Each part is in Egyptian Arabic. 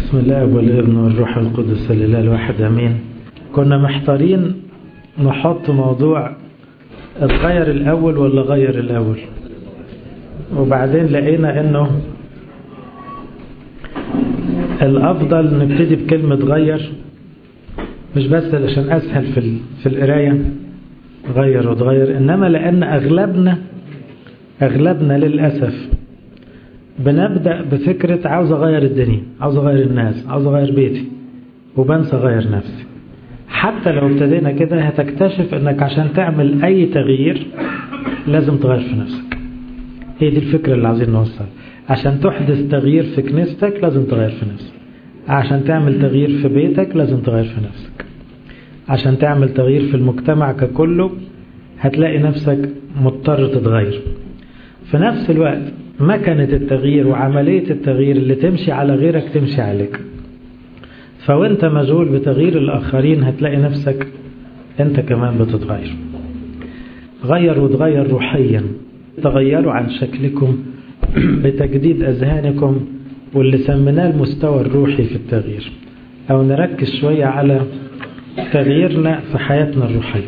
بسم الله والابن والروح القدس الاله الواحد امين كنا محتارين نحط موضوع اتغير الاول ولا غير الاول وبعدين لقينا انه الافضل نبتدي بكلمة غير مش بس عشان اسهل في في القرايه غير وتغير انما لان اغلبنا اغلبنا للاسف بنبدا بفكره عاوز اغير الدنيا عاوز اغير الناس عاوز اغير بيتي وبنسى اغير نفسي حتى لو ابتدينا كده هتكتشف انك عشان تعمل اي تغيير لازم تغير في نفسك هي دي الفكره اللي عاوزين نوصلها عشان تحدث تغيير في كنيستك لازم تغير في نفسك عشان تعمل تغيير في بيتك لازم تغير في نفسك عشان تعمل تغيير في المجتمع ككله هتلاقي نفسك مضطر تتغير في نفس الوقت مكنة التغيير وعملية التغيير اللي تمشي على غيرك تمشي عليك فوانت مشغول بتغيير الآخرين هتلاقي نفسك انت كمان بتتغير غير وتغير روحيا تغيروا عن شكلكم بتجديد أذهانكم واللي سميناه المستوى الروحي في التغيير أو نركز شوية على تغييرنا في حياتنا الروحية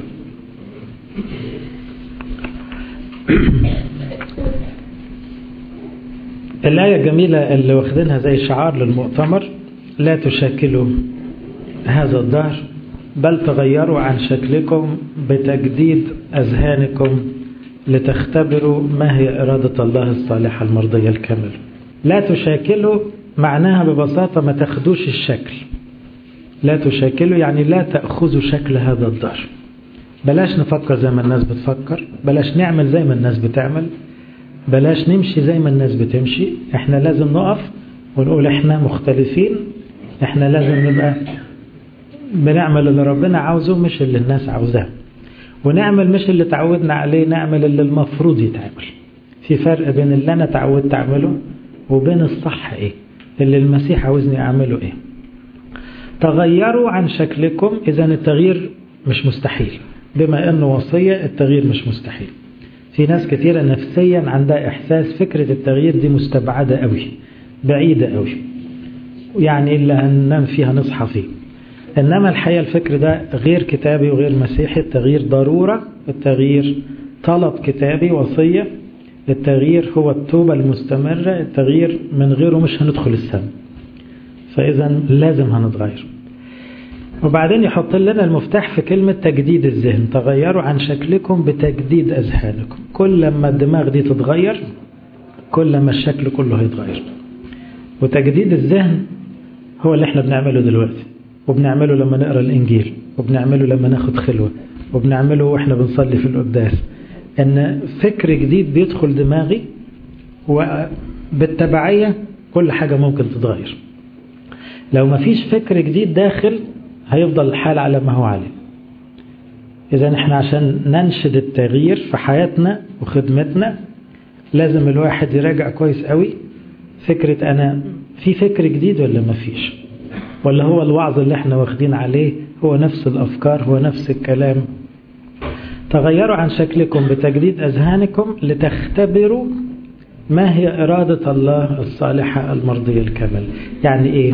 الآية الجميلة اللي واخدينها زي شعار للمؤتمر لا تشكلوا هذا الدهر بل تغيروا عن شكلكم بتجديد أذهانكم لتختبروا ما هي إرادة الله الصالحة المرضية الكاملة لا تشاكلوا معناها ببساطة ما تاخدوش الشكل لا تشاكلوا يعني لا تأخذوا شكل هذا الدار بلاش نفكر زي ما الناس بتفكر بلاش نعمل زي ما الناس بتعمل بلاش نمشي زي ما الناس بتمشي احنا لازم نقف ونقول احنا مختلفين احنا لازم نبقى بنعمل اللي ربنا عاوزه مش اللي الناس عاوزاه ونعمل مش اللي تعودنا عليه نعمل اللي المفروض يتعمل في فرق بين اللي انا تعودت اعمله وبين الصح ايه اللي المسيح عاوزني اعمله ايه تغيروا عن شكلكم اذا التغيير مش مستحيل بما انه وصية التغيير مش مستحيل في ناس كثيرة نفسيا عندها احساس فكرة التغيير دي مستبعدة قوي بعيدة قوي يعني اللي هننام فيها نصحى فيه انما الحقيقة الفكر ده غير كتابي وغير مسيحي التغيير ضرورة التغيير طلب كتابي وصية التغيير هو التوبة المستمرة التغيير من غيره مش هندخل السماء فإذا لازم هنتغير وبعدين يحط لنا المفتاح في كلمة تجديد الذهن تغيروا عن شكلكم بتجديد أذهانكم كل ما الدماغ دي تتغير كل ما الشكل كله هيتغير وتجديد الذهن هو اللي احنا بنعمله دلوقتي وبنعمله لما نقرأ الإنجيل وبنعمله لما ناخد خلوة وبنعمله واحنا بنصلي في القداس ان فكر جديد بيدخل دماغي وبالتبعية كل حاجة ممكن تتغير لو ما فيش فكر جديد داخل هيفضل الحال على ما هو عليه إذا احنا عشان ننشد التغيير في حياتنا وخدمتنا لازم الواحد يراجع كويس قوي فكرة أنا في فكر جديد ولا ما فيش ولا هو الوعظ اللي احنا واخدين عليه هو نفس الأفكار هو نفس الكلام تغيروا عن شكلكم بتجديد أذهانكم لتختبروا ما هي إرادة الله الصالحة المرضية الكامل يعني إيه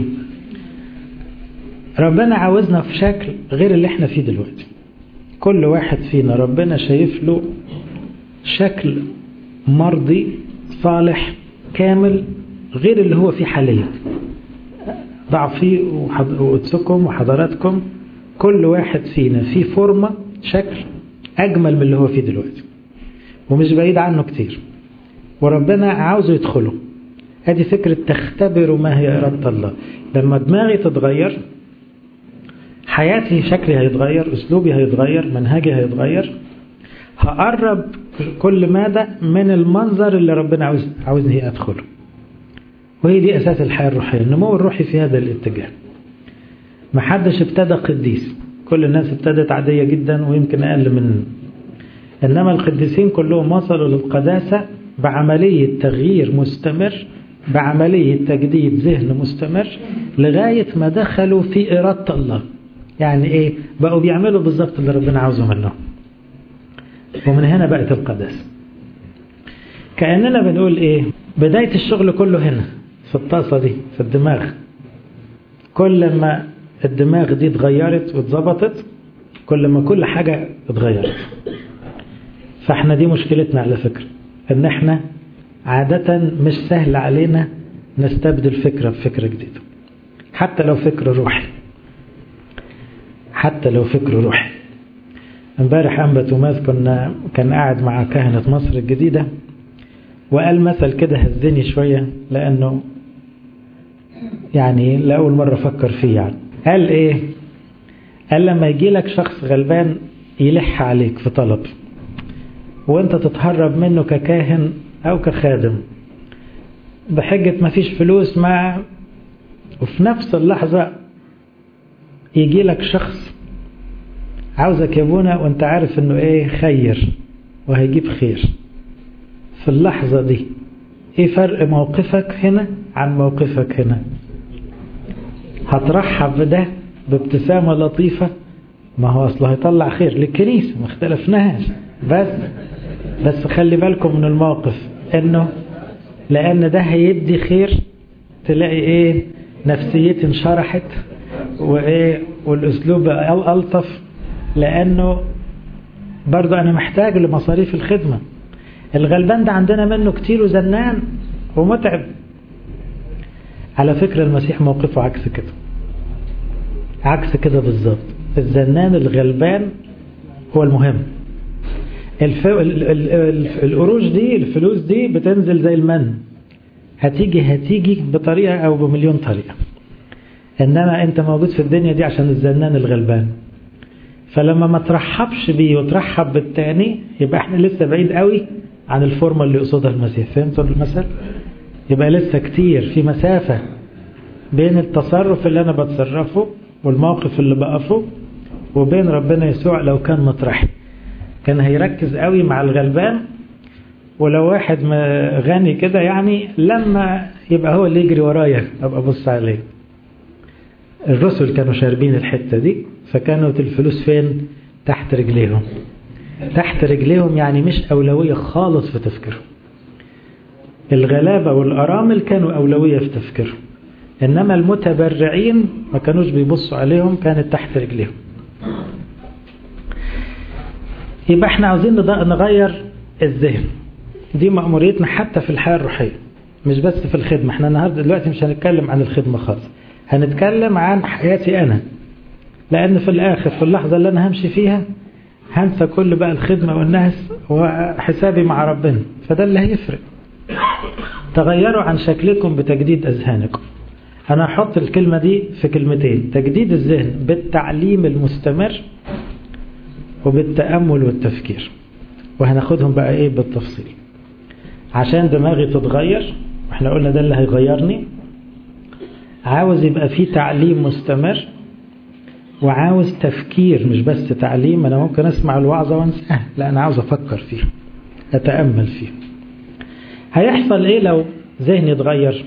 ربنا عاوزنا في شكل غير اللي احنا فيه دلوقتي كل واحد فينا ربنا شايف له شكل مرضي صالح كامل غير اللي هو فيه حاليا ضعفي وقدسكم وحضراتكم كل واحد فينا فيه فورمة شكل أجمل من اللي هو فيه دلوقتي ومش بعيد عنه كتير وربنا عاوزه يدخله هذه فكرة تختبروا ما هي إرادة الله لما دماغي تتغير حياتي شكلي هيتغير أسلوبي هيتغير منهجي هيتغير هقرب كل مدى من المنظر اللي ربنا عاوز عاوزني أدخله وهي دي أساس الحياة الروحية النمو الروحي في هذا الاتجاه محدش ابتدى قديس كل الناس ابتدت عادية جدا ويمكن أقل من إنما القديسين كلهم وصلوا للقداسة بعملية تغيير مستمر بعملية تجديد ذهن مستمر لغاية ما دخلوا في إرادة الله يعني إيه بقوا بيعملوا بالظبط اللي ربنا عاوزه منهم ومن هنا بقت القداسة كأننا بنقول إيه بداية الشغل كله هنا في الطاسة دي في الدماغ كل ما الدماغ دي اتغيرت واتظبطت كل ما كل حاجة اتغيرت فاحنا دي مشكلتنا على فكرة ان احنا عادة مش سهل علينا نستبدل فكرة بفكرة جديدة حتى لو فكر روحي حتى لو فكر روحي امبارح أنبا توماس كنا كان قاعد مع كهنة مصر الجديدة وقال مثل كده هزني شوية لأنه يعني لأول مرة فكر فيه يعني قال إيه قال لما يجي لك شخص غلبان يلح عليك في طلب وانت تتهرب منه ككاهن أو كخادم بحجة ما فيش فلوس ما وفي نفس اللحظة يجي لك شخص عاوزك يا ابونا وانت عارف انه ايه خير وهيجيب خير في اللحظة دي ايه فرق موقفك هنا عن موقفك هنا هترحب بده بابتسامة لطيفة ما هو اصله هيطلع خير للكنيسة ما اختلفناش بس بس خلي بالكم من الموقف انه لان ده هيدي خير تلاقي ايه نفسيتي انشرحت وايه والاسلوب الطف لانه برضو انا محتاج لمصاريف الخدمة الغلبان ده عندنا منه كتير وزنان ومتعب على فكرة المسيح موقفه عكس كده عكس كده بالظبط الزنان الغلبان هو المهم الف... ال... ال... ال... القروش دي الفلوس دي بتنزل زي المن هتيجي هتيجي بطريقة أو بمليون طريقة إنما أنت موجود في الدنيا دي عشان الزنان الغلبان فلما ما ترحبش بيه وترحب بالتاني يبقى احنا لسه بعيد قوي عن الفورمة اللي يقصدها المسيح فهمتوا المثل يبقى لسه كتير في مسافة بين التصرف اللي أنا بتصرفه والموقف اللي بقفه وبين ربنا يسوع لو كان مطرحي كان هيركز قوي مع الغلبان ولو واحد غني كده يعني لما يبقى هو اللي يجري ورايا ابقى ابص عليه الرسل كانوا شاربين الحتة دي فكانت الفلوس فين تحت رجليهم تحت رجليهم يعني مش أولوية خالص في تفكيرهم الغلابة والأرامل كانوا أولوية في تفكيرهم إنما المتبرعين ما كانوش بيبصوا عليهم كانت تحت رجليهم يبقى احنا عاوزين نغير الذهن دي مأموريتنا حتى في الحياة الروحية مش بس في الخدمة احنا النهاردة دلوقتي مش هنتكلم عن الخدمة خالص هنتكلم عن حياتي أنا لأن في الآخر في اللحظة اللي أنا همشي فيها هنسى كل بقى الخدمة والناس وحسابي مع ربنا فده اللي هيفرق تغيروا عن شكلكم بتجديد أذهانكم أنا أحط الكلمة دي في كلمتين تجديد الذهن بالتعليم المستمر وبالتأمل والتفكير وهناخدهم بقى ايه بالتفصيل عشان دماغي تتغير واحنا قلنا ده اللي هيغيرني عاوز يبقى فيه تعليم مستمر وعاوز تفكير مش بس تعليم انا ممكن اسمع الوعظة وانساها لا انا عاوز افكر فيها اتأمل فيها هيحصل ايه لو ذهني اتغير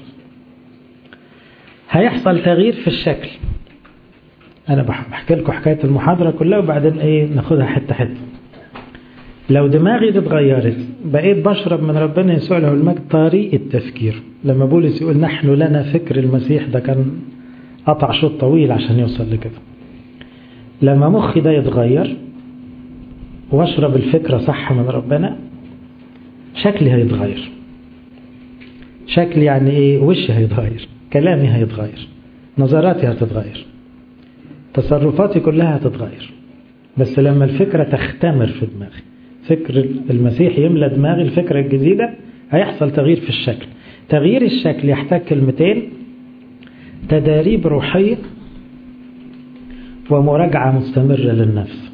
هيحصل تغيير في الشكل انا بحكي لكم حكاية المحاضرة كلها وبعدين ايه ناخدها حتة حتة لو دماغي اتغيرت بقيت بشرب من ربنا يسوع له المجد طريقة تفكير لما بولس يقول نحن لنا فكر المسيح ده كان قطع شوط طويل عشان يوصل لكده لما مخي ده يتغير واشرب الفكرة صح من ربنا شكلي هيتغير شكلي يعني ايه وشي هيتغير كلامي هيتغير نظراتي هتتغير تصرفاتي كلها هتتغير بس لما الفكرة تختمر في دماغي فكر المسيح يملى دماغي الفكرة الجديدة هيحصل تغيير في الشكل تغيير الشكل يحتاج كلمتين تداريب روحية ومراجعة مستمرة للنفس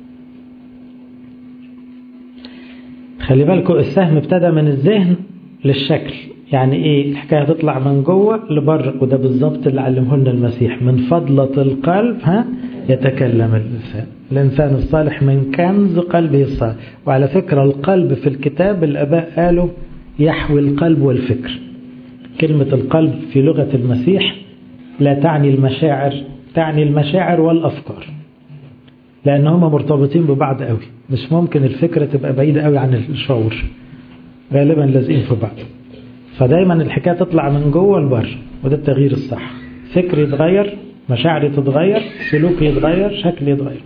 خلي بالكم السهم ابتدى من الذهن للشكل يعني ايه الحكاية تطلع من جوه لبره وده بالظبط اللي علمه لنا المسيح من فضلة القلب ها يتكلم الإنسان الإنسان الصالح من كنز قلبه الصالح وعلى فكرة القلب في الكتاب الأباء قالوا يحوي القلب والفكر كلمة القلب في لغة المسيح لا تعني المشاعر تعني المشاعر والأفكار لأن هما مرتبطين ببعض قوي مش ممكن الفكرة تبقى بعيدة قوي عن الشعور غالبا لازقين في بعض فدايما الحكاية تطلع من جوه لبره وده التغيير الصح فكري يتغير مشاعري تتغير سلوكي يتغير شكلي يتغير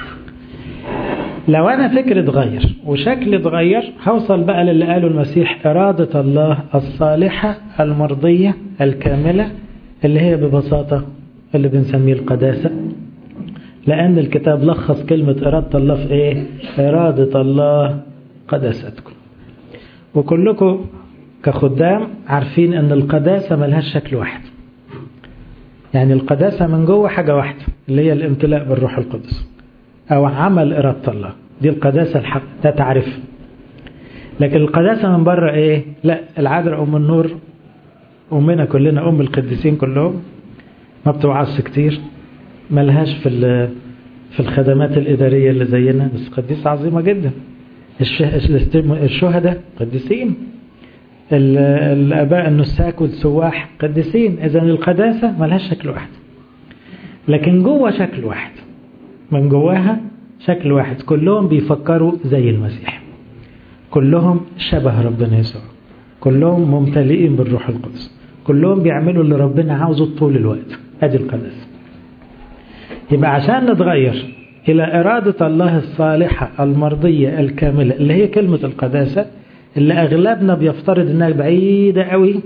لو أنا فكري اتغير وشكلي اتغير هوصل بقى للي قاله المسيح إرادة الله الصالحة المرضية الكاملة اللي هي ببساطة اللي بنسميه القداسة لأن الكتاب لخص كلمة إرادة الله في إيه إرادة الله قداستكم وكلكم كخدام عارفين أن القداسة ملهاش شكل واحد يعني القداسة من جوه حاجة واحدة اللي هي الامتلاء بالروح القدس أو عمل إرادة الله دي القداسة الحق ده تعرف لكن القداسة من بره إيه لا العذراء أم النور أمنا كلنا أم القديسين كلهم ما بتوعظش كتير ملهاش في في الخدمات الإدارية اللي زينا بس قديسة عظيمة جدا الشهداء قديسين الآباء النساك والسواح قديسين إذا القداسة ملهاش شكل واحد لكن جوه شكل واحد من جواها شكل واحد كلهم بيفكروا زي المسيح كلهم شبه ربنا يسوع كلهم ممتلئين بالروح القدس كلهم بيعملوا اللي ربنا عاوزه طول الوقت ادي القداسة يبقى عشان نتغير إلى إرادة الله الصالحة المرضية الكاملة اللي هي كلمة القداسة اللي أغلبنا بيفترض إنها بعيدة قوي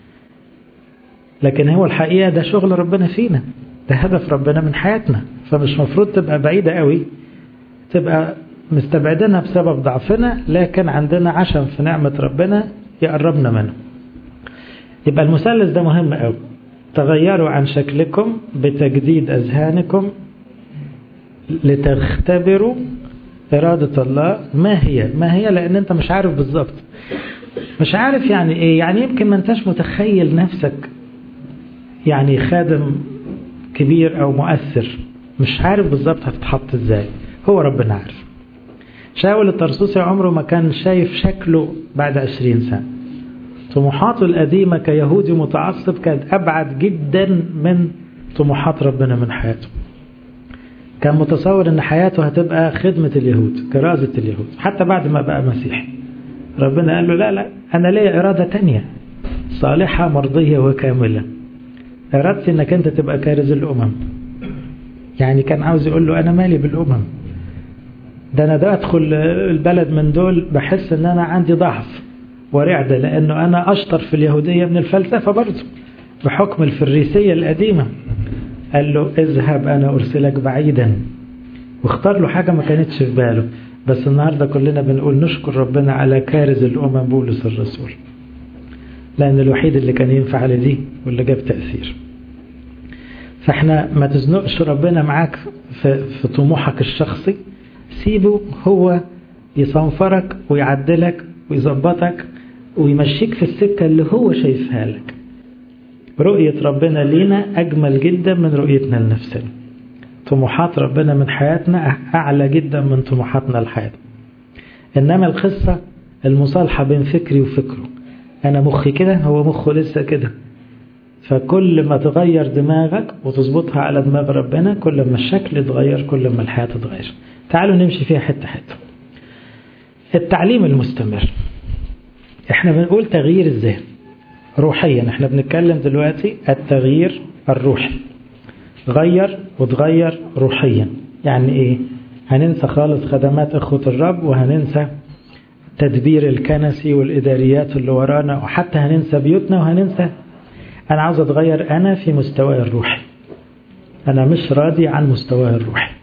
لكن هو الحقيقة ده شغل ربنا فينا ده هدف ربنا من حياتنا فمش مفروض تبقى بعيدة قوي تبقى مستبعدينها بسبب ضعفنا لكن عندنا عشم في نعمة ربنا يقربنا منه يبقى المثلث ده مهم قوي تغيروا عن شكلكم بتجديد أذهانكم لتختبروا إرادة الله ما هي ما هي لأن أنت مش عارف بالظبط مش عارف يعني إيه يعني يمكن ما أنتش متخيل نفسك يعني خادم كبير أو مؤثر مش عارف بالظبط هتتحط إزاي هو ربنا عارف شاول الطرسوسي عمره ما كان شايف شكله بعد عشرين سنة طموحاته القديمة كيهودي متعصب كانت أبعد جدا من طموحات ربنا من حياته كان متصور ان حياته هتبقى خدمة اليهود كرازة اليهود حتى بعد ما بقى مسيحي ربنا قال له لا لا أنا ليا إرادة تانية صالحة مرضية وكاملة إرادتي أنك أنت تبقى كارز الأمم يعني كان عاوز يقول له أنا مالي بالأمم ده أنا ده أدخل البلد من دول بحس أن أنا عندي ضعف ورعدة لأنه أنا أشطر في اليهودية من الفلسفة برضه بحكم الفريسية القديمة قال له اذهب أنا أرسلك بعيدا واختار له حاجة ما كانتش في باله بس النهاردة كلنا بنقول نشكر ربنا على كارز الأمم بولس الرسول لأن الوحيد اللي كان ينفع لدي واللي جاب تأثير فاحنا ما تزنقش ربنا معاك في, في طموحك الشخصي سيبه هو يصنفرك ويعدلك ويظبطك ويمشيك في السكة اللي هو شايفها لك رؤية ربنا لينا أجمل جدا من رؤيتنا لنفسنا طموحات ربنا من حياتنا أعلى جدا من طموحاتنا لحياتنا إنما القصة المصالحة بين فكري وفكره أنا مخي كده هو مخه لسه كده فكل ما تغير دماغك وتظبطها على دماغ ربنا كل ما الشكل يتغير كل ما الحياة تتغير تعالوا نمشي فيها حتة حتة التعليم المستمر احنا بنقول تغيير الذهن روحيا احنا بنتكلم دلوقتي التغيير الروحي غير وتغير روحيا يعني ايه هننسى خالص خدمات اخوة الرب وهننسى تدبير الكنسي والإداريات اللي ورانا وحتى هننسى بيوتنا وهننسى أنا عاوز أتغير أنا في مستواي الروحي أنا مش راضي عن مستواي الروحي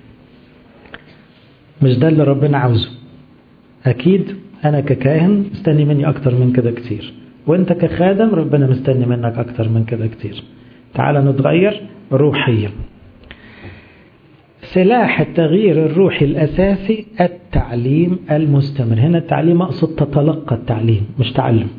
مش ده اللي ربنا عاوزه أكيد أنا ككاهن مستني مني أكتر من كده كتير وانت كخادم ربنا مستني منك أكتر من كده كتير تعال نتغير روحيا سلاح التغيير الروحي الأساسي التعليم المستمر هنا التعليم أقصد تتلقى التعليم مش تعلم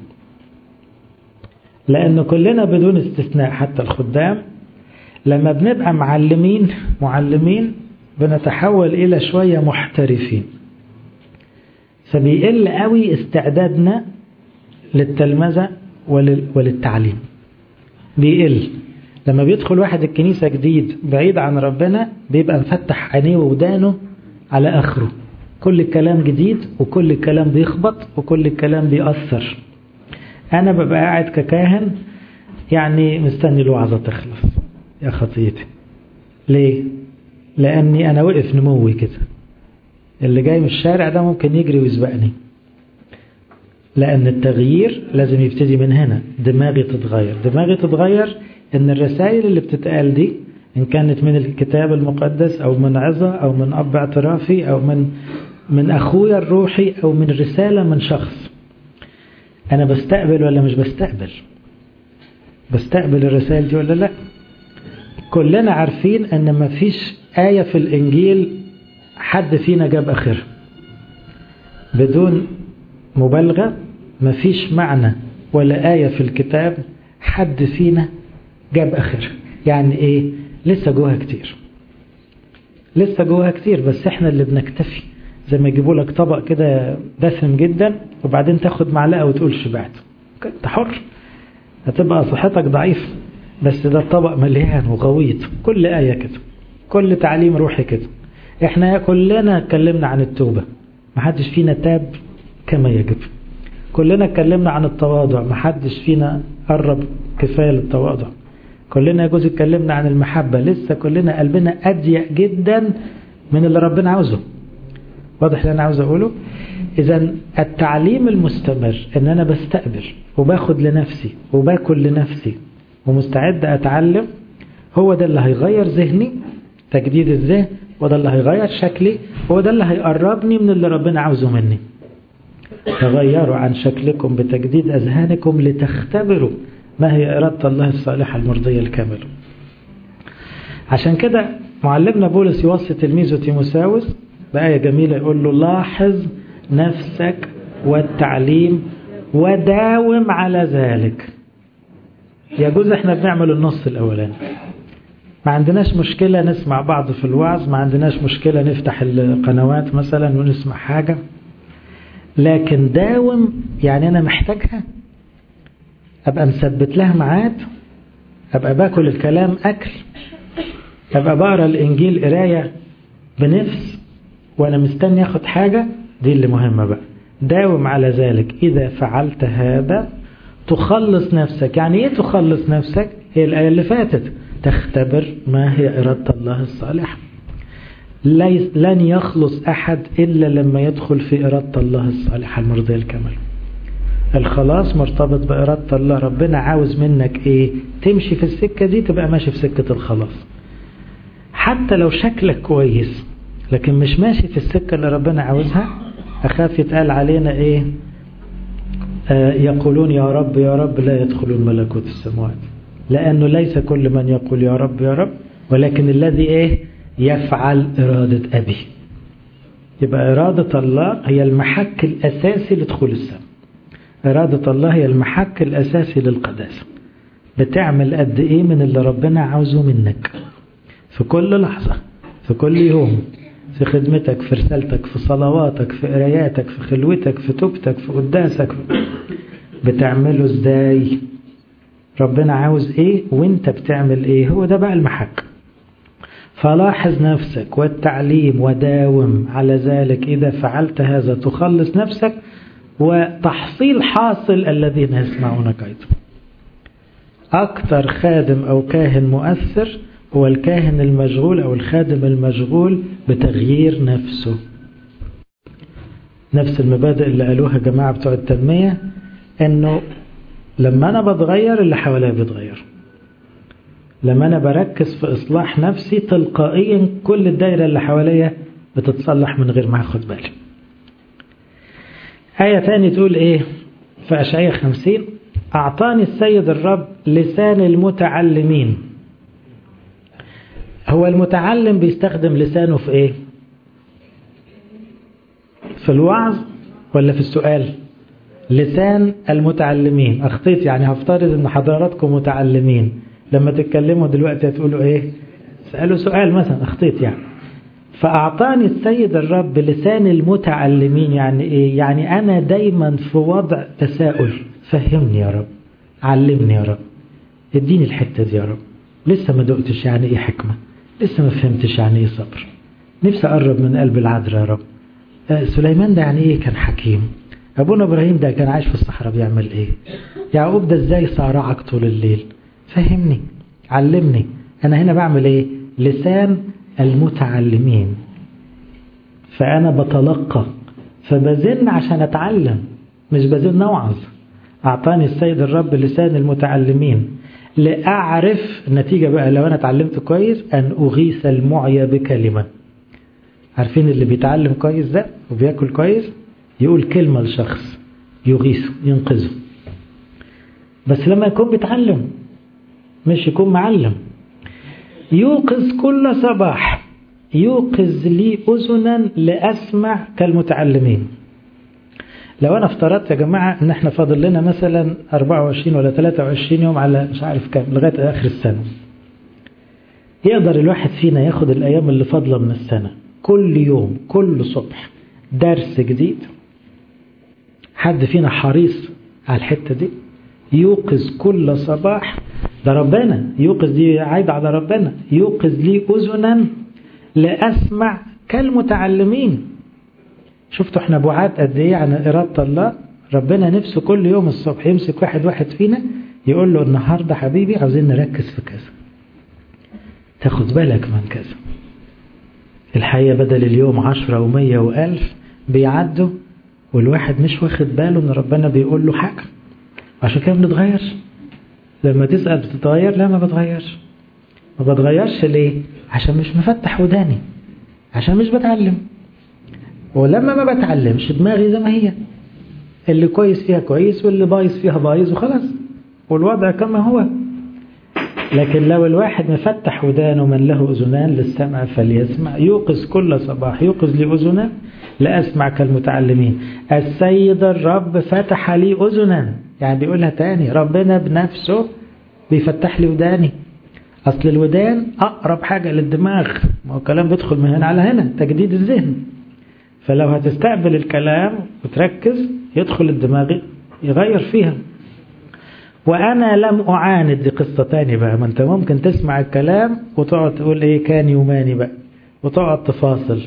لأن كلنا بدون استثناء حتى الخدام لما بنبقى معلمين معلمين بنتحول إلى شوية محترفين فبيقل قوي استعدادنا للتلمذة وللتعليم بيقل لما بيدخل واحد الكنيسة جديد بعيد عن ربنا بيبقى مفتح عينيه وودانه على آخره كل الكلام جديد وكل الكلام بيخبط وكل الكلام بيأثر أنا ببقى قاعد ككاهن يعني مستني الوعظة تخلص يا خطيتي ليه لاني انا وقف نموي كده اللي جاي من الشارع ده ممكن يجري ويسبقني لان التغيير لازم يبتدي من هنا دماغي تتغير دماغي تتغير ان الرسائل اللي بتتقال دي ان كانت من الكتاب المقدس او من عظة او من اب اعترافي او من من اخويا الروحي او من رسالة من شخص انا بستقبل ولا مش بستقبل بستقبل الرسائل دي ولا لا كلنا عارفين ان ما فيش آية في الانجيل حد فينا جاب اخرها بدون مبالغة ما فيش معنى ولا آية في الكتاب حد فينا جاب اخرها يعني ايه لسه جواها كتير لسه جواها كتير بس احنا اللي بنكتفي زي ما يجيبوا لك طبق كده دسم جدا وبعدين تاخد معلقه وتقول شبعت انت حر هتبقى صحتك ضعيفه بس ده الطبق مليان وغويط كل آية كده كل تعليم روحي كده احنا كلنا اتكلمنا عن التوبة محدش فينا تاب كما يجب كلنا اتكلمنا عن التواضع محدش فينا قرب كفاية للتواضع كلنا يجوز اتكلمنا عن المحبة لسه كلنا قلبنا أضيق جدا من اللي ربنا عاوزه واضح اللي أنا عاوز أقوله إذا التعليم المستمر إن أنا بستقبل وباخد لنفسي وباكل لنفسي ومستعد أتعلم هو ده اللي هيغير ذهني تجديد الذهن وده اللي هيغير شكلي هو ده اللي هيقربني من اللي ربنا عاوزه مني تغيروا عن شكلكم بتجديد أذهانكم لتختبروا ما هي إرادة الله الصالحة المرضية الكاملة عشان كده معلمنا بولس يوصي تلميذه تيموساوس بآية جميلة يقول له لاحظ نفسك والتعليم وداوم على ذلك يجوز احنا بنعمل النص الأولاني ما عندناش مشكلة نسمع بعض في الوعظ ما عندناش مشكلة نفتح القنوات مثلا ونسمع حاجة لكن داوم يعني أنا محتاجها أبقى مثبت لها ميعاد أبقى باكل الكلام أكل أبقى بقرا الإنجيل قراية بنفس وأنا مستني أخد حاجة دي اللي مهمة بقى داوم على ذلك إذا فعلت هذا تخلص نفسك يعني إيه تخلص نفسك هي الآية اللي فاتت تختبر ما هي إرادة الله الصالحة لن يخلص أحد إلا لما يدخل في إرادة الله الصالحة المرضية الكاملة الخلاص مرتبط بإرادة الله ربنا عاوز منك إيه تمشي في السكة دي تبقى ماشي في سكة الخلاص حتى لو شكلك كويس لكن مش ماشي في السكة اللي ربنا عاوزها أخاف يتقال علينا إيه آه يقولون يا رب يا رب لا يدخلون ملكوت السماوات لأنه ليس كل من يقول يا رب يا رب ولكن الذي إيه يفعل إرادة أبي يبقى إرادة الله هي المحك الأساسي لدخول السماء إرادة الله هي المحك الأساسي للقداسة بتعمل قد إيه من اللي ربنا عاوزه منك في كل لحظة في كل يوم في خدمتك في رسالتك في صلواتك في قراياتك في خلوتك في توبتك في قداسك بتعمله ازاي ربنا عاوز ايه وانت بتعمل ايه هو ده بقى المحك فلاحظ نفسك والتعليم وداوم على ذلك إذا فعلت هذا تخلص نفسك وتحصيل حاصل الذين يسمعونك أيضا أكثر خادم أو كاهن مؤثر هو الكاهن المشغول أو الخادم المشغول بتغيير نفسه نفس المبادئ اللي قالوها جماعة بتوع التنمية أنه لما أنا بتغير اللي حواليا بيتغير لما أنا بركز في إصلاح نفسي تلقائيا كل الدايرة اللي حواليا بتتصلح من غير ما أخد بالي آية تاني تقول إيه في أشعية خمسين أعطاني السيد الرب لسان المتعلمين هو المتعلم بيستخدم لسانه في إيه في الوعظ ولا في السؤال لسان المتعلمين أخطيت يعني هفترض أن حضراتكم متعلمين لما تتكلموا دلوقتي هتقولوا إيه سألوا سؤال مثلا أخطيت يعني فأعطاني السيد الرب لسان المتعلمين يعني إيه يعني أنا دايما في وضع تساؤل فهمني يا رب علمني يا رب اديني الحتة دي يا رب لسه ما دقتش يعني إيه حكمة لسه ما فهمتش يعني إيه صبر نفسي أقرب من قلب العذراء يا رب آه سليمان ده يعني إيه كان حكيم أبونا إبراهيم ده كان عايش في الصحراء بيعمل إيه يعقوب ده إزاي صارعك طول الليل فهمني علمني أنا هنا بعمل إيه لسان المتعلمين فأنا بتلقى فبزن عشان أتعلم مش بزن أوعظ أعطاني السيد الرب لسان المتعلمين لأعرف النتيجة بقى لو أنا اتعلمت كويس أن أغيث المعيا بكلمة عارفين اللي بيتعلم كويس ده وبياكل كويس يقول كلمة لشخص يغيثه ينقذه بس لما يكون بيتعلم مش يكون معلم يوقظ كل صباح يوقظ لي أذنا لأسمع كالمتعلمين لو أنا افترضت يا جماعة إن احنا فاضل لنا مثلا 24 ولا 23 يوم على مش عارف كام لغاية آخر السنة يقدر الواحد فينا ياخد الأيام اللي فاضلة من السنة كل يوم كل صبح درس جديد حد فينا حريص على الحتة دي يوقظ كل صباح ده ربنا يوقظ دي عايد على ربنا يوقظ لي أذنا لأسمع كالمتعلمين شفتوا احنا بعاد قد ايه عن إرادة الله ربنا نفسه كل يوم الصبح يمسك واحد واحد فينا يقول له النهاردة حبيبي عاوزين نركز في كذا تاخد بالك من كذا الحقيقة بدل اليوم عشرة ومية وألف بيعدوا والواحد مش واخد باله ان ربنا بيقول له حاجة عشان كده بنتغيرش لما تسأل بتتغير لا ما بتغيرش ما بتغيرش ليه عشان مش مفتح وداني عشان مش بتعلم ولما ما بتعلمش دماغي زي ما هي اللي كويس فيها كويس واللي بايظ فيها بايظ وخلاص والوضع كما هو لكن لو الواحد مفتح ودانه من له أذنان للسمع فليسمع يوقظ كل صباح يوقظ لي أذنا لأسمع كالمتعلمين السيد الرب فتح لي أذنا يعني بيقولها تاني ربنا بنفسه بيفتح لي وداني أصل الودان أقرب حاجة للدماغ ما هو الكلام بيدخل من هنا على هنا تجديد الذهن فلو هتستقبل الكلام وتركز يدخل الدماغ يغير فيها وأنا لم أعاند دي قصة تاني بقى ما أنت ممكن تسمع الكلام وتقعد تقول إيه كان يوماني بقى وتقعد تفاصل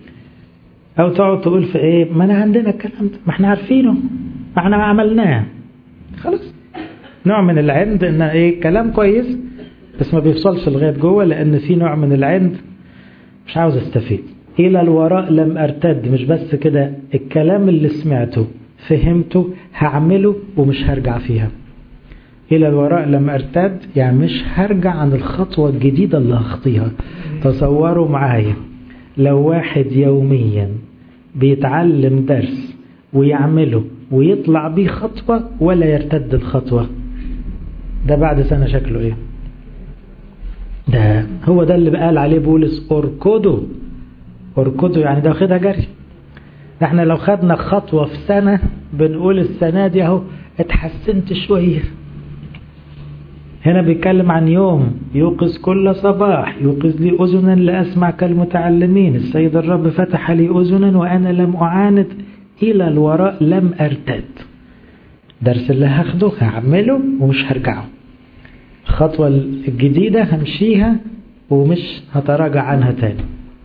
أو تقعد تقول في إيه ما أنا عندنا الكلام ده ما إحنا عارفينه ما إحنا عملناه خلاص نوع من العند إن إيه كلام كويس بس ما بيوصلش لغاية جوه لأن في نوع من العند مش عاوز استفيد إلى الوراء لم أرتد مش بس كده الكلام اللي سمعته فهمته هعمله ومش هرجع فيها إلى الوراء لم أرتد يعني مش هرجع عن الخطوة الجديدة اللي هخطيها تصوروا معايا لو واحد يوميا بيتعلم درس ويعمله ويطلع بيه خطوة ولا يرتد الخطوة ده بعد سنة شكله ايه ده هو ده اللي قال عليه بولس اركضوا اركضوا يعني ده واخدها جري احنا لو خدنا خطوة في سنة بنقول السنة دي اهو اتحسنت شوية هنا بيتكلم عن يوم يوقظ كل صباح يوقظ لي أذنا لأسمع كالمتعلمين السيد الرب فتح لي أذنا وأنا لم أعاند إلى الوراء لم أرتد درس اللي هاخده هعمله ومش هرجعه الخطوة الجديدة همشيها ومش هتراجع عنها تاني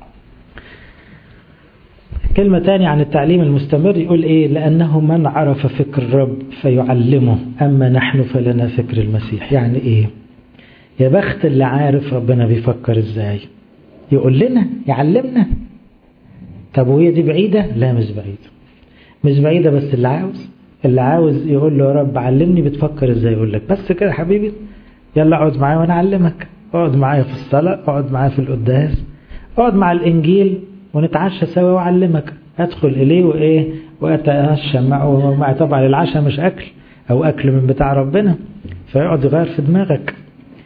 كلمة تانية عن التعليم المستمر يقول إيه لأنه من عرف فكر الرب فيعلمه أما نحن فلنا فكر المسيح يعني إيه يا بخت اللي عارف ربنا بيفكر إزاي يقول لنا يعلمنا طب وهي دي بعيدة لا مش بعيدة مش بعيدة بس اللي عاوز اللي عاوز يقول له يا رب علمني بتفكر إزاي يقول لك بس كده حبيبي يلا اقعد معايا وأنا أعلمك اقعد معايا في الصلاة اقعد معايا في القداس اقعد مع الإنجيل ونتعشى سوا وأعلمك أدخل إليه وإيه وأتعشى معه مع طبعا العشاء مش أكل أو أكل من بتاع ربنا فيقعد يغير في دماغك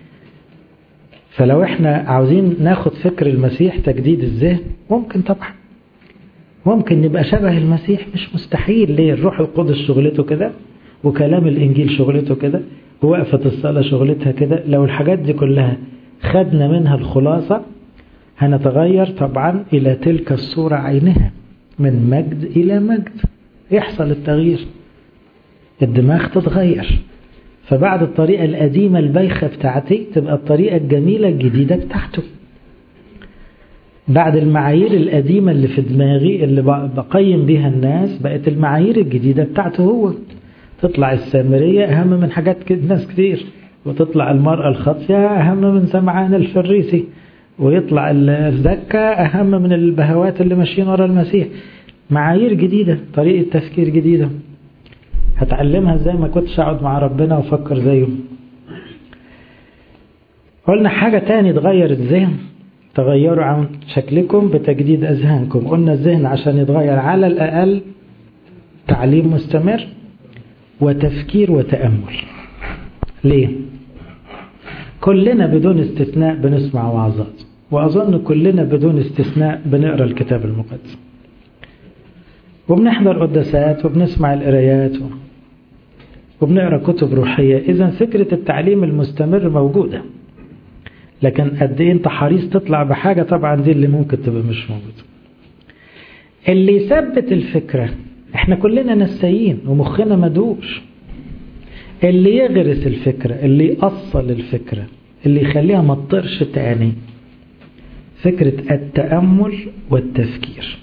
فلو احنا عاوزين ناخد فكر المسيح تجديد الذهن ممكن طبعا ممكن نبقى شبه المسيح مش مستحيل ليه الروح القدس شغلته كده وكلام الإنجيل شغلته كده ووقفة الصلاة شغلتها كده لو الحاجات دي كلها خدنا منها الخلاصة هنتغير طبعا إلى تلك الصورة عينها من مجد إلى مجد يحصل التغيير الدماغ تتغير فبعد الطريقة القديمة البايخة بتاعتي تبقى الطريقة الجميلة الجديدة بتاعته بعد المعايير القديمة اللي في دماغي اللي بقيم بيها الناس بقت المعايير الجديدة بتاعته هو تطلع السامرية أهم من حاجات ناس كتير وتطلع المرأة الخاطية أهم من سمعان الفريسي ويطلع الزكة أهم من البهوات اللي ماشيين ورا المسيح معايير جديدة طريقة تفكير جديدة هتعلمها ازاي ما كنتش اقعد مع ربنا وافكر زيه قلنا حاجة تاني تغير الذهن تغيروا عن شكلكم بتجديد أذهانكم قلنا الذهن عشان يتغير على الأقل تعليم مستمر وتفكير وتأمل ليه؟ كلنا بدون استثناء بنسمع وعظات وأظن كلنا بدون استثناء بنقرأ الكتاب المقدس وبنحضر قداسات وبنسمع القرايات وبنقرأ كتب روحية إذا فكرة التعليم المستمر موجودة لكن قد ايه انت حريص تطلع بحاجة طبعا دي اللي ممكن تبقى مش موجودة اللي يثبت الفكرة احنا كلنا نسيين ومخنا مدوش اللي يغرس الفكرة اللي يأصل الفكرة اللي يخليها ما تطرش تاني فكرة التأمل والتفكير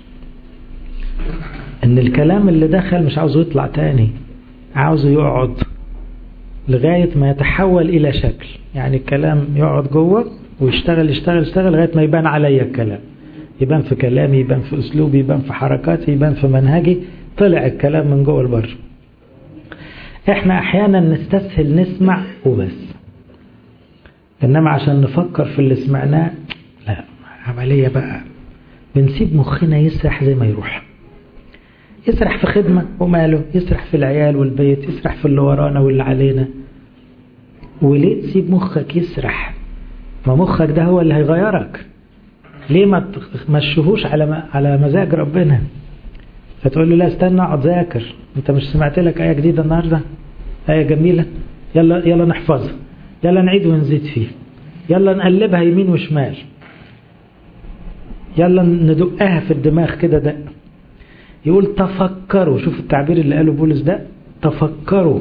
ان الكلام اللي دخل مش عاوزه يطلع تاني عاوزه يقعد لغاية ما يتحول إلى شكل يعني الكلام يقعد جوه ويشتغل يشتغل يشتغل لغاية ما يبان عليا الكلام يبان في كلامي يبان في أسلوبي يبان في حركاتي يبان في منهجي طلع الكلام من جوه لبره احنا احيانا نستسهل نسمع وبس انما عشان نفكر في اللي سمعناه لا عملية بقى بنسيب مخنا يسرح زي ما يروح يسرح في خدمة وماله يسرح في العيال والبيت يسرح في اللي ورانا واللي علينا وليه تسيب مخك يسرح ما مخك ده هو اللي هيغيرك ليه ما تمشيهوش على على مزاج ربنا فتقول له لا استنى اقعد ذاكر انت مش سمعت لك ايه جديده النهارده ايه جميله يلا يلا نحفظها يلا نعيد ونزيد فيه يلا نقلبها يمين وشمال يلا ندقها في الدماغ كده دق يقول تفكروا شوف التعبير اللي قاله بولس ده تفكروا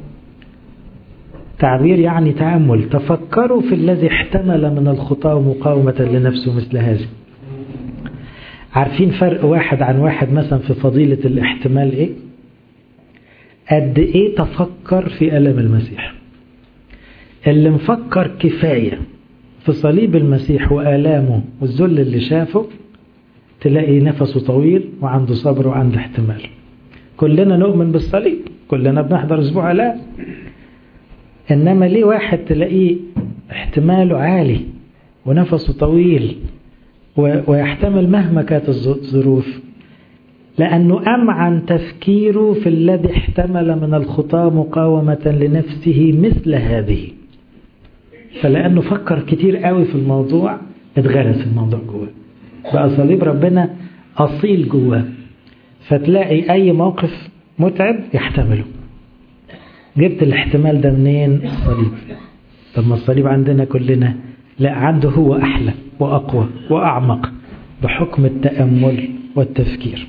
تعبير يعني تأمل تفكروا في الذي احتمل من الخطى مقاومة لنفسه مثل هذه عارفين فرق واحد عن واحد مثلا في فضيلة الاحتمال ايه قد ايه تفكر في ألم المسيح اللي مفكر كفاية في صليب المسيح وآلامه والذل اللي شافه تلاقي نفسه طويل وعنده صبر وعنده احتمال كلنا نؤمن بالصليب كلنا بنحضر اسبوع لا انما ليه واحد تلاقيه احتماله عالي ونفسه طويل ويحتمل مهما كانت الظروف لأنه أمعن تفكيره في الذي احتمل من الخطى مقاومة لنفسه مثل هذه فلأنه فكر كتير قوي في الموضوع اتغرس الموضوع جواه بقى صليب ربنا أصيل جواه فتلاقي أي موقف متعب يحتمله جبت الاحتمال ده منين الصليب طب ما الصليب عندنا كلنا لا عنده هو أحلى وأقوى وأعمق بحكم التأمل والتفكير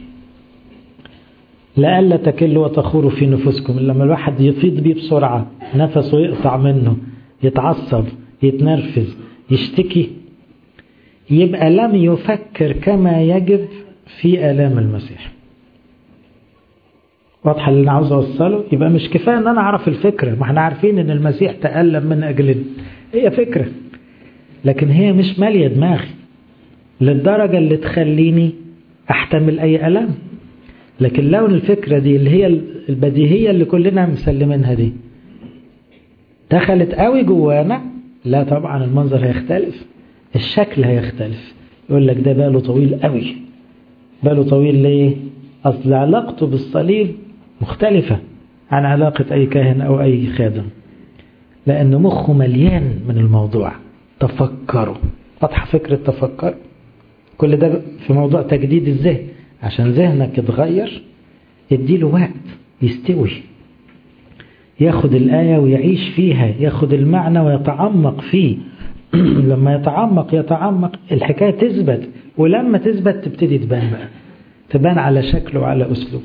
لألا تكلوا وتخوروا في نفوسكم لما الواحد يفيض بيه بسرعة نفسه يقطع منه يتعصب يتنرفز يشتكي يبقى لم يفكر كما يجب في آلام المسيح واضحة اللي أنا عاوز أوصله يبقى مش كفاية إن أنا أعرف الفكرة ما احنا عارفين إن المسيح تألم من أجلنا هي فكرة لكن هي مش مالية دماغي للدرجة اللي تخليني أحتمل أي ألم لكن لو الفكرة دي اللي هي البديهية اللي كلنا مسلمينها دي دخلت قوي جوانا لا طبعا المنظر هيختلف الشكل هيختلف يقول لك ده باله طويل قوي باله طويل ليه أصل علاقته بالصليب مختلفة عن علاقة أي كاهن أو أي خادم لأن مخه مليان من الموضوع تفكروا واضحة فكرة تفكر كل ده في موضوع تجديد الذهن عشان ذهنك يتغير اديله وقت يستوي ياخد الآية ويعيش فيها ياخد المعنى ويتعمق فيه لما يتعمق يتعمق الحكاية تثبت ولما تثبت تبتدي تبان بقى تبان على شكله وعلى أسلوبه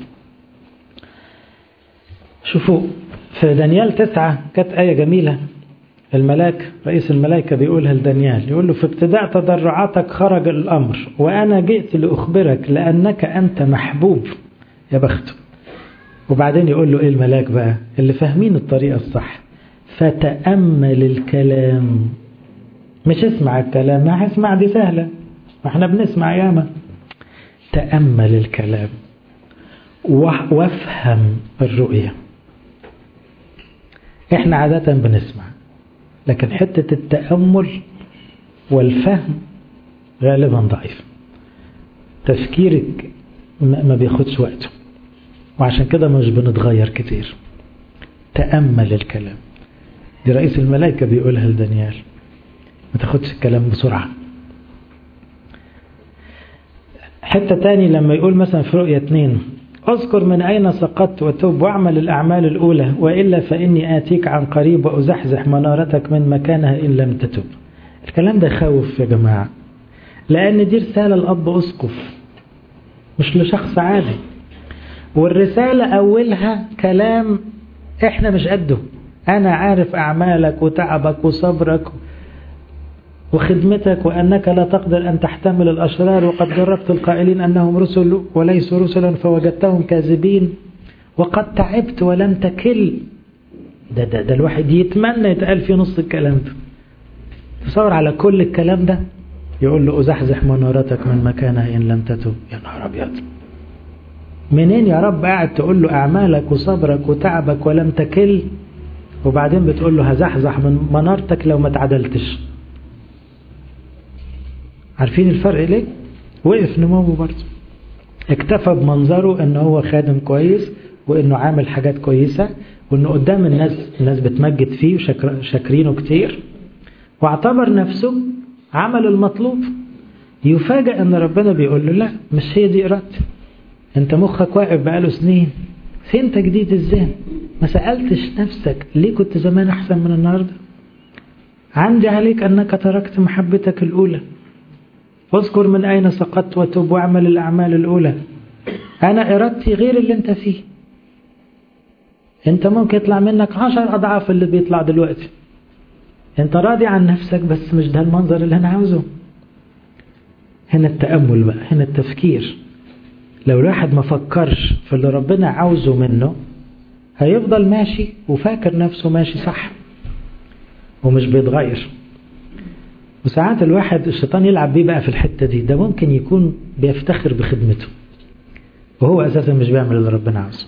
شوفوا في دانيال تسعة كانت آية جميلة الملاك رئيس الملائكة بيقولها لدانيال يقول له في ابتداء تضرعاتك خرج الأمر وأنا جئت لأخبرك لأنك أنت محبوب يا بخته وبعدين يقول له إيه الملاك بقى اللي فاهمين الطريقة الصح فتأمل الكلام مش اسمع الكلام ما اسمع دي سهلة ما احنا بنسمع ياما تأمل الكلام وافهم الرؤية احنا عادة بنسمع لكن حتة التأمل والفهم غالبا ضعيف تفكيرك ما بياخدش وقته وعشان كده مش بنتغير كتير تأمل الكلام دي رئيس الملائكة بيقولها لدانيال ما تاخدش الكلام بسرعة حتة تاني لما يقول مثلا في رؤية اتنين اذكر من أين سقطت وتوب واعمل الأعمال الأولى وإلا فإني آتيك عن قريب وأزحزح منارتك من مكانها إن لم تتب الكلام ده يخوف يا جماعة لأن دي رسالة الأب أسقف مش لشخص عادي والرسالة أولها كلام إحنا مش قده أنا عارف أعمالك وتعبك وصبرك وخدمتك وأنك لا تقدر أن تحتمل الأشرار وقد جربت القائلين أنهم رسل وليسوا رسلا فوجدتهم كاذبين وقد تعبت ولم تكل ده, ده, ده الواحد يتمنى يتقال في نص الكلام ده تصور على كل الكلام ده يقول له أزحزح منارتك من مكانها إن لم تتب يا نهار أبيض منين يا رب قاعد تقول له أعمالك وصبرك وتعبك ولم تكل وبعدين بتقول له هزحزح من منارتك لو ما تعدلتش عارفين الفرق ليه وقف نموه برضه اكتفى بمنظره ان هو خادم كويس وانه عامل حاجات كويسة وانه قدام الناس الناس بتمجد فيه وشاكرينه كتير واعتبر نفسه عمل المطلوب يفاجأ ان ربنا بيقول له لا مش هي دي ارادتي انت مخك واقف بقاله سنين فين تجديد الذهن ما سألتش نفسك ليه كنت زمان احسن من النهاردة عندي عليك انك تركت محبتك الاولى واذكر من أين سقطت وتوب واعمل الأعمال الأولى أنا إرادتي غير اللي أنت فيه أنت ممكن يطلع منك عشر أضعاف اللي بيطلع دلوقتي أنت راضي عن نفسك بس مش ده المنظر اللي أنا عاوزه هنا التأمل بقى هنا التفكير لو الواحد ما فكرش في اللي ربنا عاوزه منه هيفضل ماشي وفاكر نفسه ماشي صح ومش بيتغير وساعات الواحد الشيطان يلعب بيه بقى في الحتة دي ده ممكن يكون بيفتخر بخدمته وهو أساسا مش بيعمل اللي ربنا عاوزه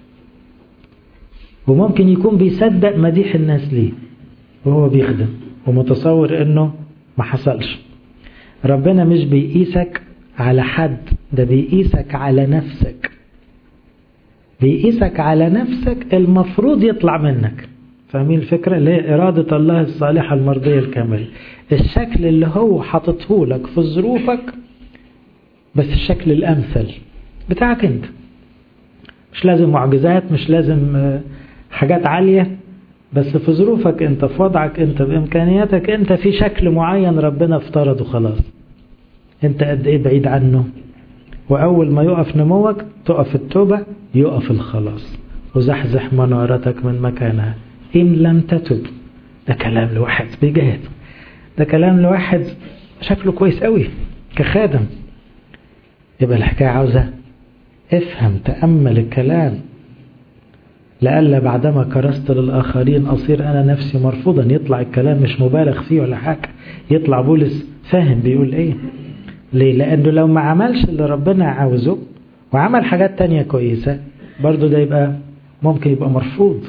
وممكن يكون بيصدق مديح الناس ليه وهو بيخدم ومتصور انه ما حصلش ربنا مش بيقيسك على حد ده بيقيسك على نفسك بيقيسك على نفسك المفروض يطلع منك فاهمين الفكرة اللي هي إرادة الله الصالحة المرضية الكاملة الشكل اللي هو حاططه لك في ظروفك بس الشكل الأمثل بتاعك أنت مش لازم معجزات مش لازم حاجات عالية بس في ظروفك أنت في وضعك أنت بإمكانياتك أنت في شكل معين ربنا افترضه خلاص أنت قد إيه بعيد عنه وأول ما يقف نموك تقف التوبة يقف الخلاص وزحزح منارتك من مكانها إن لم تتب ده كلام لواحد بيجاهد ده كلام لواحد شكله كويس قوي كخادم يبقى الحكاية عاوزة افهم تأمل الكلام لألا بعدما كرست للآخرين أصير أنا نفسي مرفوضا يطلع الكلام مش مبالغ فيه ولا حاجة يطلع بولس فاهم بيقول ايه ليه لأنه لو ما عملش اللي ربنا عاوزه وعمل حاجات تانية كويسة برضو ده يبقى ممكن يبقى مرفوض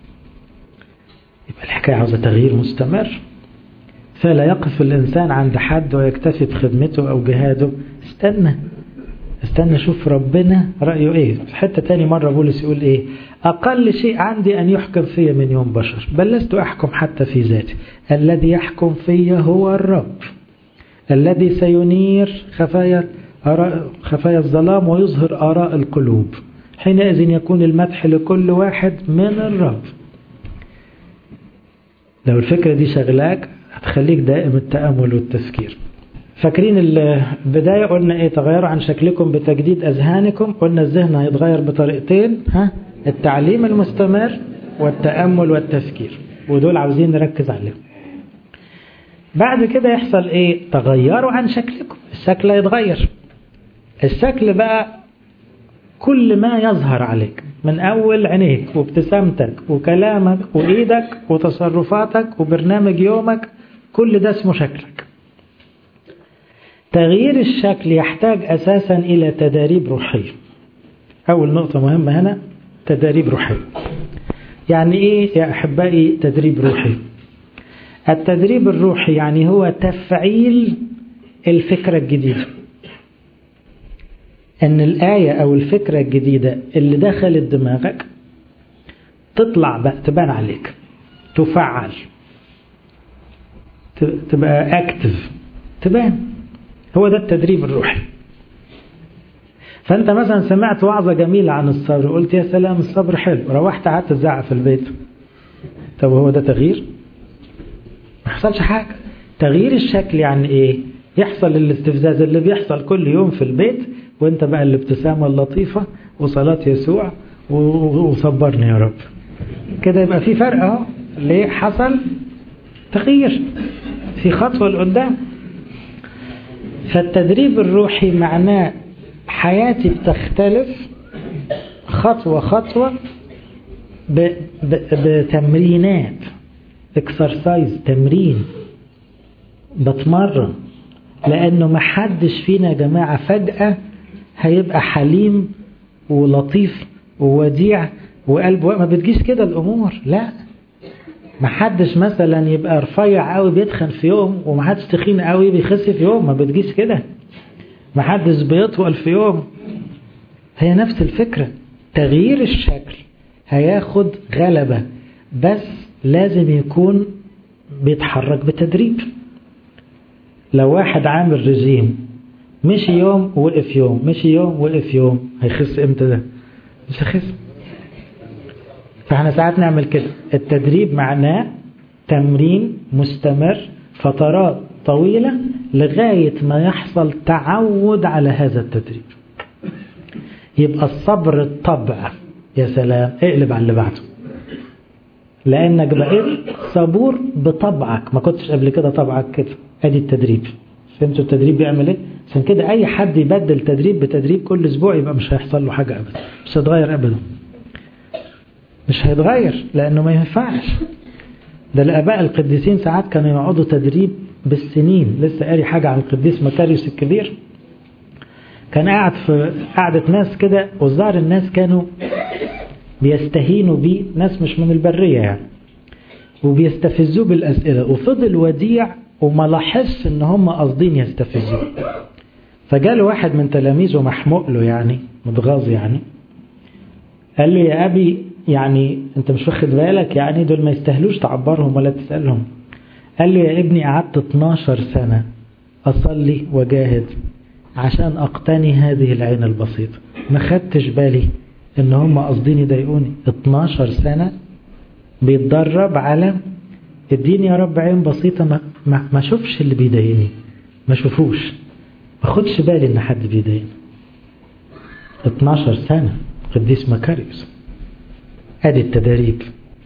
يبقى الحكاية عاوزة تغيير مستمر فلا يقف الإنسان عند حد ويكتفي بخدمته أو جهاده استنى استنى شوف ربنا رأيه إيه في حتة تاني مرة بولس يقول إيه أقل شيء عندي أن يحكم في من يوم بشر بل لست أحكم حتى في ذاتي الذي يحكم في هو الرب الذي سينير خفايا خفايا الظلام ويظهر آراء القلوب حينئذ يكون المدح لكل واحد من الرب لو الفكرة دي شغلاك هتخليك دائم التأمل والتفكير فاكرين البداية قلنا ايه تغيروا عن شكلكم بتجديد أذهانكم قلنا الذهن هيتغير بطريقتين ها التعليم المستمر والتأمل والتفكير ودول عاوزين نركز عليهم بعد كده يحصل ايه تغيروا عن شكلكم الشكل هيتغير الشكل بقى كل ما يظهر عليك من أول عينيك وابتسامتك وكلامك وإيدك وتصرفاتك وبرنامج يومك كل ده اسمه شكلك تغيير الشكل يحتاج أساسا إلى تداريب روحية أول نقطة مهمة هنا تدريب روحي يعني إيه يا أحبائي تدريب روحي التدريب الروحي يعني هو تفعيل الفكرة الجديدة أن الآية أو الفكرة الجديدة اللي دخلت دماغك تطلع بقى تبان عليك تفعل تبقى اكتف تبان هو ده التدريب الروحي فانت مثلا سمعت وعظة جميلة عن الصبر قلت يا سلام الصبر حلو روحت قعدت تزعق في البيت طب هو ده تغيير ما حصلش حاجة تغيير الشكل يعني ايه يحصل الاستفزاز اللي بيحصل كل يوم في البيت وانت بقى الابتسامة اللطيفة وصلاة يسوع وصبرني يا رب كده يبقى في فرق اهو ليه حصل تغيير في خطوة لقدام فالتدريب الروحي معناه حياتي بتختلف خطوة خطوة بتمرينات اكسرسايز تمرين بتمرن لانه ما حدش فينا يا جماعة فجأة هيبقى حليم ولطيف ووديع وقلبه ما بتجيش كده الامور لا ما حدش مثلا يبقى رفيع قوي بيتخن في يوم وما حدش تخين قوي بيخس في يوم ما بتجيش كده ما حدش بيطول في يوم هي نفس الفكرة تغيير الشكل هياخد غلبة بس لازم يكون بيتحرك بتدريب لو واحد عامل رجيم مشي يوم وقف يوم مشي يوم وقف يوم هيخس امتى ده مش هيخس فاحنا ساعات نعمل كده التدريب معناه تمرين مستمر فترات طويلة لغاية ما يحصل تعود على هذا التدريب يبقى الصبر الطبع يا سلام اقلب على اللي بعده لانك بقيت صبور بطبعك ما كنتش قبل كده طبعك كده ادي التدريب فهمتوا التدريب بيعمل ايه عشان كده اي حد يبدل تدريب بتدريب كل اسبوع يبقى مش هيحصل له حاجه ابدا مش هيتغير ابدا مش هيتغير لانه ما ينفعش ده الاباء القديسين ساعات كانوا يقعدوا تدريب بالسنين لسه قاري حاجه عن القديس مكاريوس الكبير كان قاعد في قعدة ناس كده وظهر الناس كانوا بيستهينوا بيه ناس مش من البرية يعني وبيستفزوه بالأسئلة وفضل وديع وما لاحظش ان هم قاصدين يستفزوه فجاله واحد من تلاميذه محموق له يعني متغاظ يعني قال له يا أبي يعني انت مش واخد بالك يعني دول ما يستاهلوش تعبرهم ولا تسألهم قال لي يا ابني قعدت 12 سنة أصلي وجاهد عشان أقتني هذه العين البسيطة ما خدتش بالي ان هم قاصدين يضايقوني 12 سنة بيتدرب على اديني يا رب عين بسيطة ما, ما, ما شوفش اللي بيضايقني ما شوفوش ما خدش بالي ان حد بيضايقني 12 سنة قديس مكاريوس ادي التدريب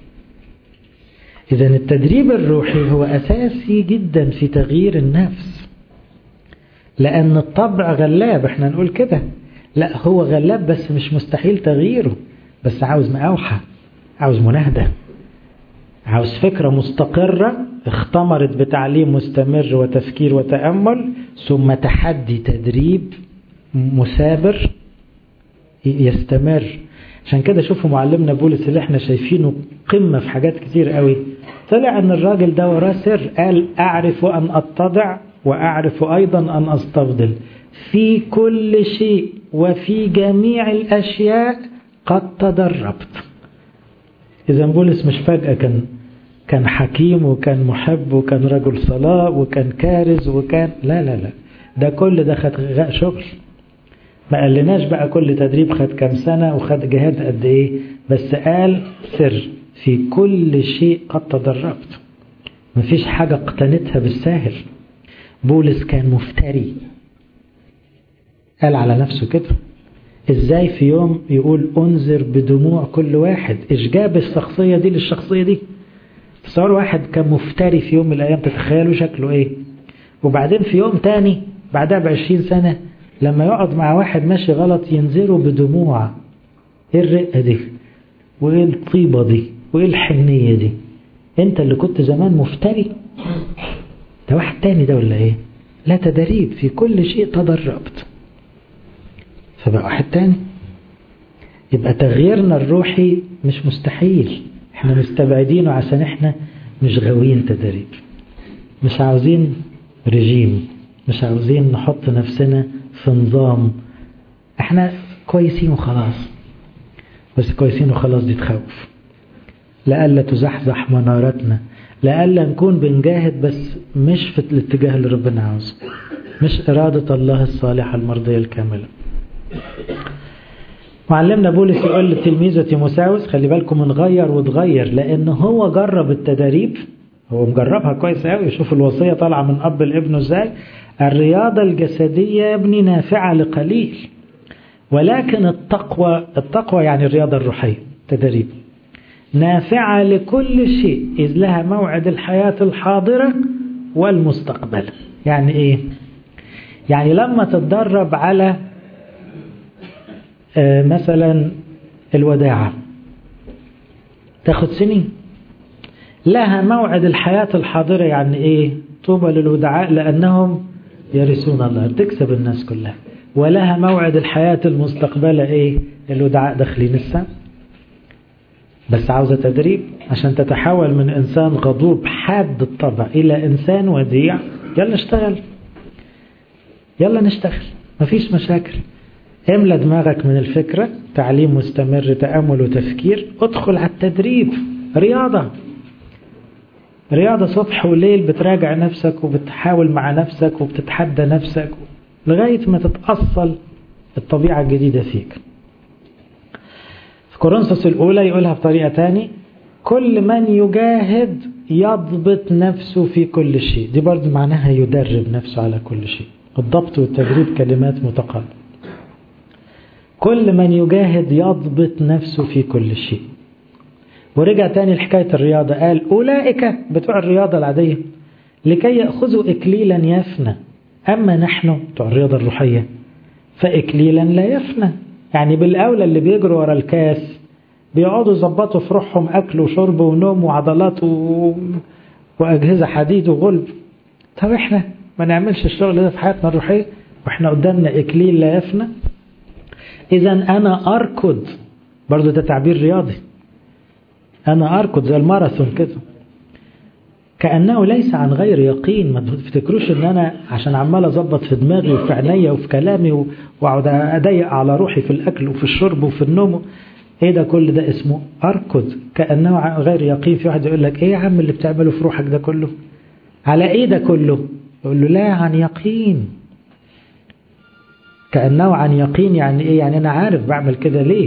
اذا التدريب الروحي هو اساسي جدا في تغيير النفس لان الطبع غلاب احنا نقول كده لا هو غلاب بس مش مستحيل تغييره بس عاوز مقاوحة عاوز مناهدة عاوز فكرة مستقرة اختمرت بتعليم مستمر وتفكير وتأمل ثم تحدي تدريب مثابر يستمر عشان كده شوفوا معلمنا بولس اللي احنا شايفينه قمة في حاجات كتير قوي طلع ان الراجل ده وراه سر قال اعرف ان اتضع واعرف ايضا ان استفضل في كل شيء وفي جميع الاشياء قد تدربت اذا بولس مش فجأة كان كان حكيم وكان محب وكان رجل صلاة وكان كارز وكان لا لا لا ده كل ده خد شغل ما قالناش بقى كل تدريب خد كام سنة وخد جهاد قد ايه بس قال سر في كل شيء قد تدربت مفيش حاجة اقتنتها بالساهل بولس كان مفتري قال على نفسه كده ازاي في يوم يقول انذر بدموع كل واحد ايش جاب الشخصية دي للشخصية دي تصور واحد كان مفتري في يوم من الايام تتخيلوا شكله ايه وبعدين في يوم تاني بعدها بعشرين سنة لما يقعد مع واحد ماشي غلط ينذره بدموع ايه الرقة دي وايه الطيبة دي وايه الحنية دي انت اللي كنت زمان مفتري ده واحد تاني ده ولا ايه لا تدريب في كل شيء تدربت فبقى واحد تاني يبقى تغييرنا الروحي مش مستحيل احنا مستبعدينه عشان احنا مش غاويين تدريب مش عاوزين رجيم مش عاوزين نحط نفسنا في نظام احنا كويسين وخلاص بس كويسين وخلاص دي تخوف لألا تزحزح منارتنا لألا نكون بنجاهد بس مش في الاتجاه اللي ربنا عاوزه مش إرادة الله الصالحة المرضية الكاملة معلمنا بولس يقول لتلميذه تيموساوس خلي بالكم نغير وتغير لأن هو جرب التدريب هو مجربها كويس قوي يشوف الوصية طالعة من أب لابنه ازاي الرياضة الجسدية يا ابني نافعة لقليل ولكن التقوى التقوى يعني الرياضة الروحية تدريب نافعة لكل شيء إذ لها موعد الحياة الحاضرة والمستقبل يعني إيه يعني لما تتدرب على آه مثلا الوداعة تاخد سنين لها موعد الحياة الحاضرة يعني إيه طوبى للودعاء لأنهم يرثون الله تكسب الناس كلها ولها موعد الحياة المستقبلة إيه الودعاء داخلين السماء بس عاوزة تدريب عشان تتحول من إنسان غضوب حاد الطبع إلى إنسان وديع يلا اشتغل يلا نشتغل مفيش مشاكل املى دماغك من الفكرة تعليم مستمر تأمل وتفكير ادخل على التدريب رياضة رياضة صبح وليل بتراجع نفسك وبتحاول مع نفسك وبتتحدى نفسك لغاية ما تتأصل الطبيعة الجديدة فيك في كورنثوس الأولى يقولها بطريقة تاني كل من يجاهد يضبط نفسه في كل شيء دي برضو معناها يدرب نفسه على كل شيء الضبط والتدريب كلمات متقاربة كل من يجاهد يضبط نفسه في كل شيء ورجع تاني لحكاية الرياضة قال أولئك بتوع الرياضة العادية لكي يأخذوا إكليلا يفنى أما نحن بتوع الرياضة الروحية فإكليلا لا يفنى يعني بالأولى اللي بيجروا ورا الكاس بيقعدوا يظبطوا في روحهم أكل وشرب ونوم وعضلات و... وأجهزة حديد وغلب طب إحنا ما نعملش الشغل ده في حياتنا الروحية وإحنا قدامنا إكليل لا يفنى إذا أنا أركض برضو ده تعبير رياضي أنا أركض زي الماراثون كده كأنه ليس عن غير يقين ما تفتكروش ان انا عشان عمال اظبط في دماغي وفي عينيا وفي كلامي واقعد اضيق على روحي في الاكل وفي الشرب وفي النوم ايه ده كل ده اسمه اركض كأنه غير يقين في واحد يقول لك ايه يا عم اللي بتعمله في روحك ده كله على ايه ده كله يقول له لا عن يقين كأنه عن يقين يعني ايه يعني انا عارف بعمل كده ليه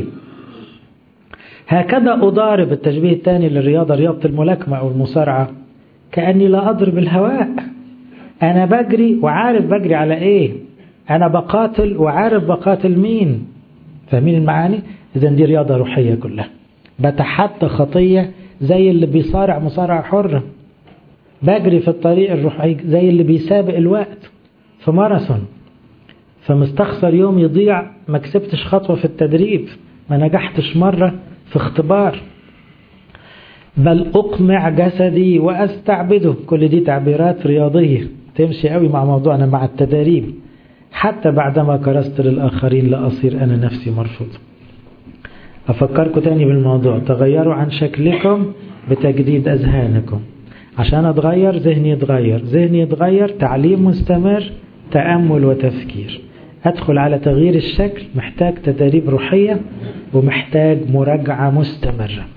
هكذا أضارب التشبيه الثاني للرياضة رياضة الملاكمة أو المصارعة كأني لا أضرب الهواء أنا بجري وعارف بجري على إيه أنا بقاتل وعارف بقاتل مين فاهمين المعاني إذا دي رياضة روحية كلها بتحدى خطية زي اللي بيصارع مصارعة حرة بجري في الطريق الروحي زي اللي بيسابق الوقت في ماراثون فمستخسر يوم يضيع ما كسبتش خطوة في التدريب ما نجحتش مرة في اختبار بل أقمع جسدي وأستعبده كل دي تعبيرات رياضية تمشي قوي مع موضوعنا مع التدريب حتى بعدما كرست للآخرين لأصير أنا نفسي مرفوض أفكركم تاني بالموضوع تغيروا عن شكلكم بتجديد أذهانكم عشان أتغير ذهني يتغير ذهني يتغير تعليم مستمر تأمل وتفكير أدخل على تغيير الشكل محتاج تدريب روحية ومحتاج مراجعة مستمرة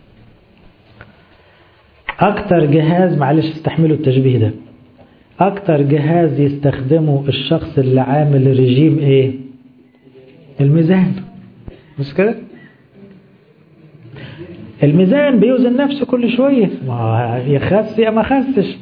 أكتر جهاز معلش استحملوا التشبيه ده أكتر جهاز يستخدمه الشخص اللي عامل رجيم إيه الميزان مش كده الميزان بيوزن نفسه كل شوية ما يخس يا ما خسش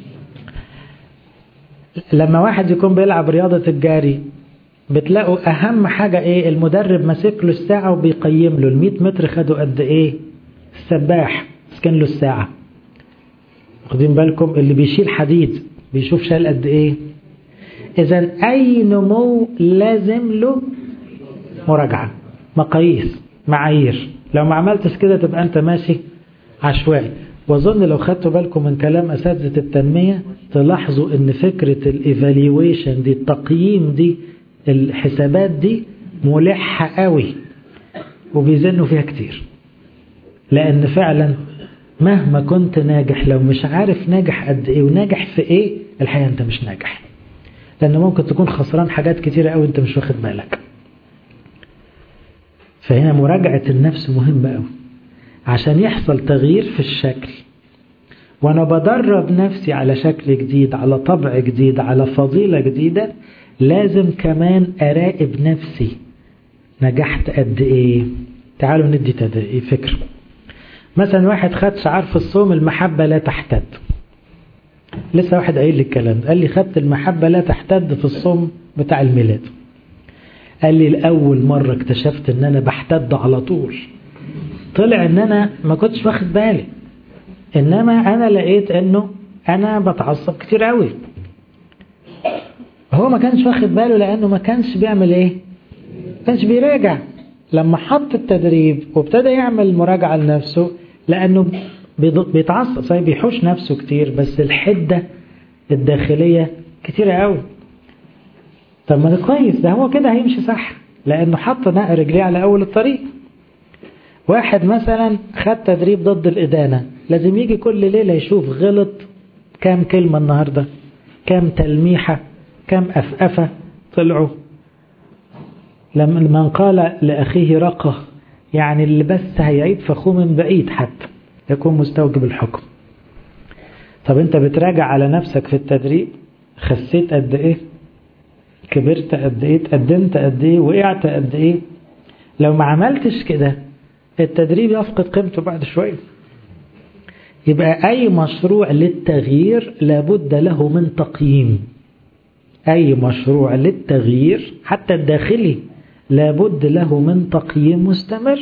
لما واحد يكون بيلعب رياضة الجاري بتلاقوا أهم حاجة إيه المدرب ماسك له الساعة وبيقيم له ال100 متر خدوا قد إيه السباح سكن له الساعة واخدين بالكم اللي بيشيل حديد بيشوف شال قد إيه إذا أي نمو لازم له مراجعة مقاييس معايير لو ما عملتش كده تبقى انت ماشي عشوائي واظن لو خدتوا بالكم من كلام اساتذه التنميه تلاحظوا ان فكره الايفالويشن دي التقييم دي الحسابات دي ملحه قوي وبيزنوا فيها كتير لان فعلا مهما كنت ناجح لو مش عارف ناجح قد ايه وناجح في ايه الحقيقه انت مش ناجح لان ممكن تكون خسران حاجات كتيره قوي انت مش واخد بالك فهنا مراجعه النفس مهمه قوي عشان يحصل تغيير في الشكل وانا بدرب نفسي على شكل جديد على طبع جديد على فضيله جديده لازم كمان اراقب نفسي نجحت قد ايه تعالوا ندي تدريب فكره مثلا واحد خد شعار في الصوم المحبة لا تحتد لسه واحد قايل لي الكلام قال لي خدت المحبة لا تحتد في الصوم بتاع الميلاد قال لي الأول مرة اكتشفت ان انا بحتد على طول طلع ان انا ما كنتش واخد بالي انما انا لقيت انه انا بتعصب كتير قوي هو ما كانش واخد باله لانه ما كانش بيعمل ايه ما كانش بيراجع لما حط التدريب وابتدى يعمل مراجعة لنفسه لأنه بيتعصب صحيح بيحوش نفسه كتير بس الحدة الداخلية كتيرة قوي طب ما ده كويس ده هو كده هيمشي صح لأنه حط نق رجليه على أول الطريق واحد مثلا خد تدريب ضد الإدانة لازم يجي كل ليلة يشوف غلط كام كلمة النهاردة كام تلميحة كام أفأفة طلعوا لما من قال لأخيه رقة يعني اللي بس هيعيد فخوه من بعيد حتى يكون مستوجب الحكم طب انت بتراجع على نفسك في التدريب خسيت قد ايه كبرت قد ايه تقدمت قد ايه وقعت قد ايه لو ما عملتش كده التدريب يفقد قيمته بعد شوية يبقى أي مشروع للتغيير لابد له من تقييم أي مشروع للتغيير حتى الداخلي لابد له من تقييم مستمر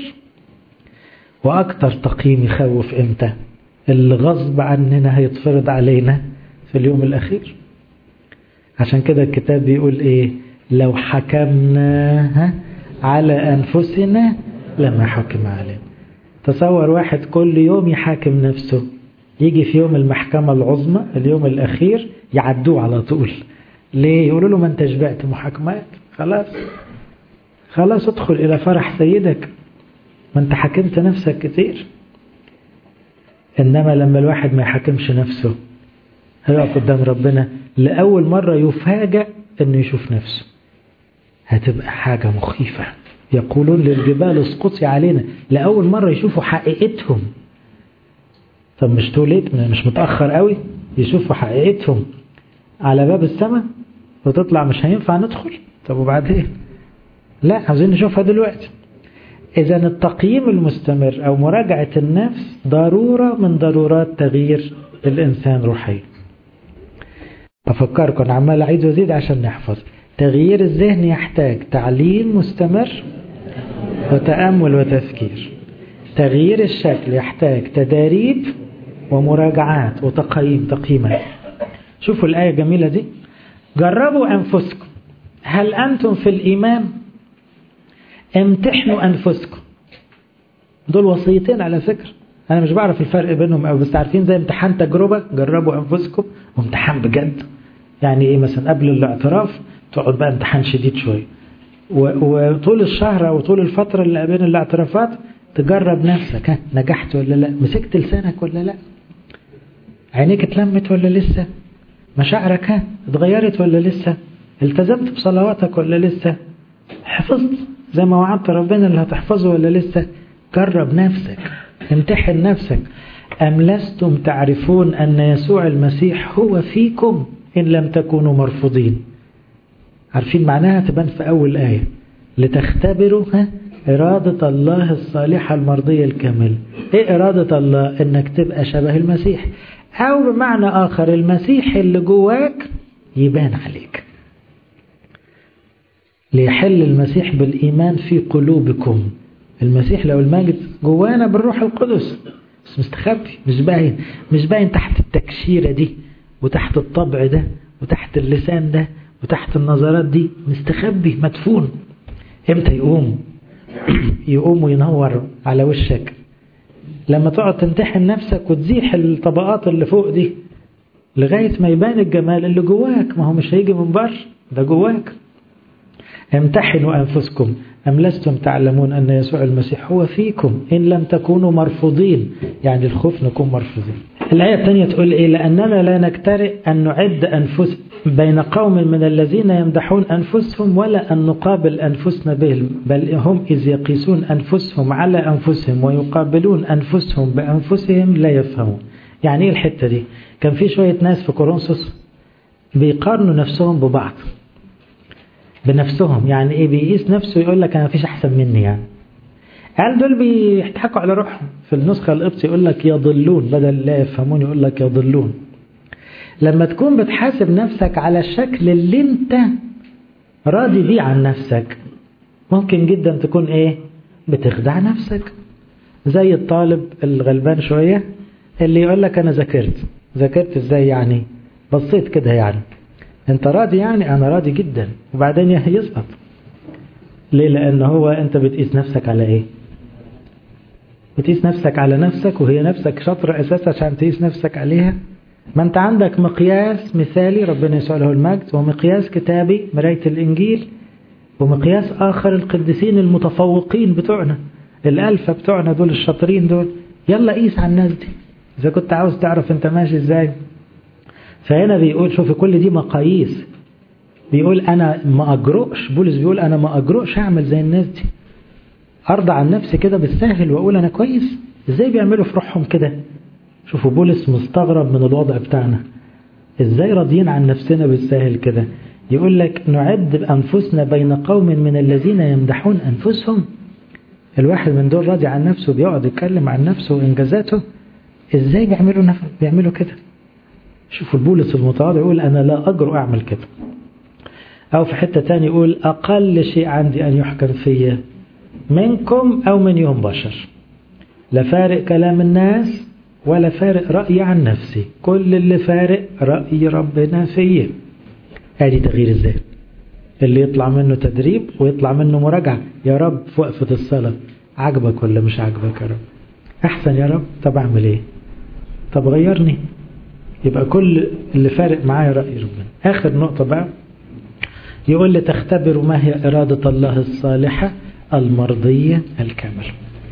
وأكثر تقييم يخوف إمتى اللي غصب عننا هيتفرض علينا في اليوم الأخير عشان كده الكتاب بيقول إيه لو حكمنا على أنفسنا لما حكم علينا تصور واحد كل يوم يحاكم نفسه يجي في يوم المحكمة العظمى اليوم الأخير يعدوه على طول ليه يقولوا له ما انت شبعت محاكمات خلاص خلاص ادخل إلى فرح سيدك ما انت حكمت نفسك كتير إنما لما الواحد ما يحكمش نفسه هيقف قدام ربنا لأول مرة يفاجأ إنه يشوف نفسه هتبقى حاجة مخيفة يقولون للجبال اسقطي علينا لأول مرة يشوفوا حقيقتهم طب مش توليت مش متأخر قوي يشوفوا حقيقتهم على باب السماء وتطلع مش هينفع ندخل طب وبعدين لا عاوزين نشوفها دلوقتي إذا التقييم المستمر أو مراجعة النفس ضرورة من ضرورات تغيير الإنسان روحيا أفكركم أنا عمال أعيد وأزيد عشان نحفظ تغيير الذهن يحتاج تعليم مستمر وتأمل وتفكير تغيير الشكل يحتاج تداريب ومراجعات وتقييم تقييمات شوفوا الآية الجميلة دي جربوا أنفسكم هل أنتم في الإيمان امتحنوا أنفسكم دول وصيتين على فكرة أنا مش بعرف الفرق بينهم أو بس عارفين زي امتحان تجربة جربوا أنفسكم وامتحان بجد يعني إيه مثلا قبل الاعتراف تقعد بقى امتحان شديد شوية وطول الشهر أو طول الفترة اللي بين الاعترافات تجرب نفسك ها نجحت ولا لا مسكت لسانك ولا لا عينيك اتلمت ولا لسه مشاعرك ها اتغيرت ولا لسه التزمت بصلواتك ولا لسه حفظت زي ما وعدت ربنا اللي هتحفظه ولا لسه جرب نفسك امتحن نفسك أم لستم تعرفون أن يسوع المسيح هو فيكم إن لم تكونوا مرفوضين عارفين معناها تبان في أول آية لتختبروا ها إرادة الله الصالحة المرضية الكاملة إيه إرادة الله إنك تبقى شبه المسيح أو بمعنى آخر المسيح اللي جواك يبان عليك ليحل المسيح بالإيمان في قلوبكم المسيح لو الماجد جوانا بالروح القدس بس مستخبي مش باين مش باين تحت التكشيرة دي وتحت الطبع ده وتحت اللسان ده وتحت النظرات دي مستخبي مدفون امتى يقوم يقوم وينور على وشك لما تقعد تمتحن نفسك وتزيح الطبقات اللي فوق دي لغاية ما يبان الجمال اللي جواك ما هو مش هيجي من بره ده جواك امتحنوا أنفسكم أم لستم تعلمون أن يسوع المسيح هو فيكم إن لم تكونوا مرفوضين يعني الخوف نكون مرفوضين الآية الثانية تقول إيه لأننا لا نكترئ أن نعد أنفس بين قوم من الذين يمدحون أنفسهم ولا أن نقابل أنفسنا بهم بل هم إذ يقيسون أنفسهم على أنفسهم ويقابلون أنفسهم بأنفسهم لا يفهمون يعني إيه الحتة دي كان في شوية ناس في كورنثوس بيقارنوا نفسهم ببعض بنفسهم يعني ايه بيقيس نفسه يقول لك انا مفيش احسن مني يعني قال دول بيضحكوا على روحهم في النسخة القبط يقول لك يضلون بدل لا يفهمون يقول لك يضلون لما تكون بتحاسب نفسك على الشكل اللي انت راضي بيه عن نفسك ممكن جدا تكون ايه بتخدع نفسك زي الطالب الغلبان شوية اللي يقول لك انا ذاكرت ذاكرت ازاي يعني بصيت كده يعني انت راضي يعني انا راضي جدا وبعدين يسقط ليه لان هو انت بتقيس نفسك على ايه بتقيس نفسك على نفسك وهي نفسك شاطرة اساسا عشان تقيس نفسك عليها ما انت عندك مقياس مثالي ربنا يسوع له المجد ومقياس كتابي مراية الانجيل ومقياس اخر القديسين المتفوقين بتوعنا الالفة بتوعنا دول الشاطرين دول يلا قيس على الناس دي اذا كنت عاوز تعرف انت ماشي ازاي فهنا بيقول شوف كل دي مقاييس بيقول انا ما اجرؤش بولس بيقول انا ما اجرؤش اعمل زي الناس دي ارضى عن نفسي كده بالسهل واقول انا كويس ازاي بيعملوا في روحهم كده شوفوا بولس مستغرب من الوضع بتاعنا ازاي راضيين عن نفسنا بالسهل كده يقول لك نعد بانفسنا بين قوم من الذين يمدحون انفسهم الواحد من دول راضي عن نفسه بيقعد يتكلم عن نفسه وانجازاته ازاي بيعملوا نف... بيعملوا كده شوفوا البولس المتواضع يقول أنا لا أجرؤ أعمل كده أو في حتة تاني يقول أقل شيء عندي أن يحكم فيا منكم أو من يوم بشر لا فارق كلام الناس ولا فارق رأيي عن نفسي كل اللي فارق رأي ربنا فيا ادي تغيير الذهن اللي يطلع منه تدريب ويطلع منه مراجعة يا رب في وقفة الصلاة عجبك ولا مش عجبك يا رب أحسن يا رب طب أعمل إيه طب غيرني يبقى كل اللي فارق معايا رأي ربنا آخر نقطة بقى يقول لي تختبر ما هي إرادة الله الصالحة المرضية الكاملة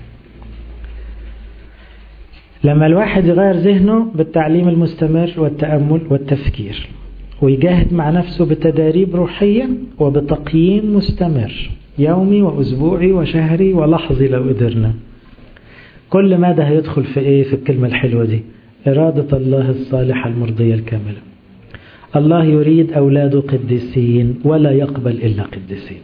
لما الواحد يغير ذهنه بالتعليم المستمر والتأمل والتفكير ويجاهد مع نفسه بتداريب روحية وبتقييم مستمر يومي وأسبوعي وشهري ولحظي لو قدرنا كل ماذا هيدخل في ايه في الكلمة الحلوة دي إرادة الله الصالحة المرضية الكاملة الله يريد أولاده قديسين ولا يقبل إلا قديسين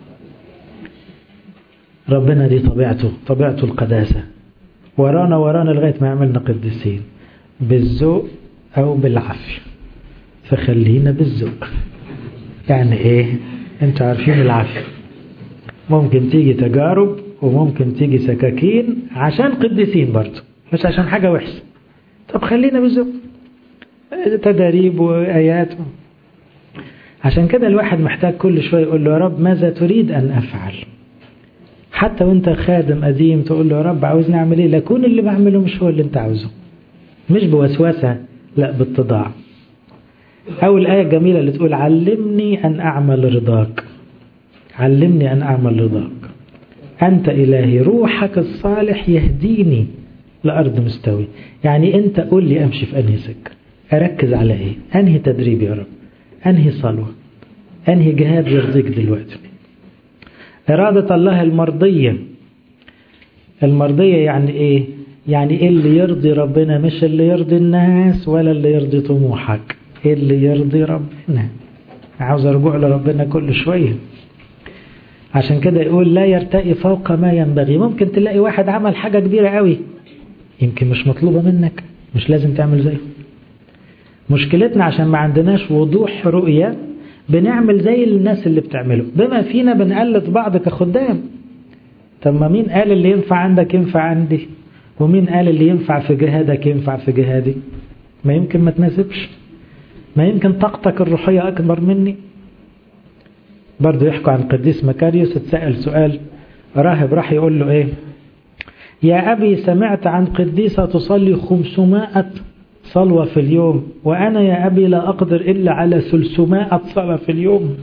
ربنا دي طبيعته طبيعته القداسة ورانا ورانا لغاية ما يعملنا قديسين بالذوق أو بالعافية فخلينا بالذوق يعني إيه أنتوا عارفين العافية ممكن تيجي تجارب وممكن تيجي سكاكين عشان قديسين برضه مش عشان حاجة وحشة طب خلينا بالذوق تداريب وآيات عشان كده الواحد محتاج كل شوية يقول له يا رب ماذا تريد أن أفعل حتى وانت خادم قديم تقول له يا رب عاوزني أعمل إيه لكون اللي بعمله مش هو اللي انت عاوزه مش بوسوسة لا باتضاع أو الآية الجميلة اللي تقول علمني أن أعمل رضاك علمني أن أعمل رضاك أنت إلهي روحك الصالح يهديني لأرض مستوي يعني أنت قول لي أمشي في أنهي سكة أركز على إيه أنهي تدريب يا رب أنهي صلوة أنهي جهاد يرضيك دلوقتي إرادة الله المرضية المرضية يعني إيه يعني إيه اللي يرضي ربنا مش اللي يرضي الناس ولا اللي يرضي طموحك إيه اللي يرضي ربنا عاوز أرجوع لربنا كل شوية عشان كده يقول لا يرتقي فوق ما ينبغي ممكن تلاقي واحد عمل حاجة كبيرة قوي يمكن مش مطلوبة منك مش لازم تعمل زيه مشكلتنا عشان ما عندناش وضوح رؤية بنعمل زي الناس اللي بتعمله بما فينا بنقلد بعض كخدام طب ما مين قال اللي ينفع عندك ينفع عندي ومين قال اللي ينفع في جهادك ينفع في جهادي ما يمكن ما تناسبش ما يمكن طاقتك الروحية أكبر مني برضو يحكوا عن قديس مكاريوس اتسأل سؤال راهب راح يقول له ايه يا أبي سمعت عن قديسة تصلي خمسمائة صلوة في اليوم وأنا يا أبي لا أقدر إلا على ثلثمائة صلاة في اليوم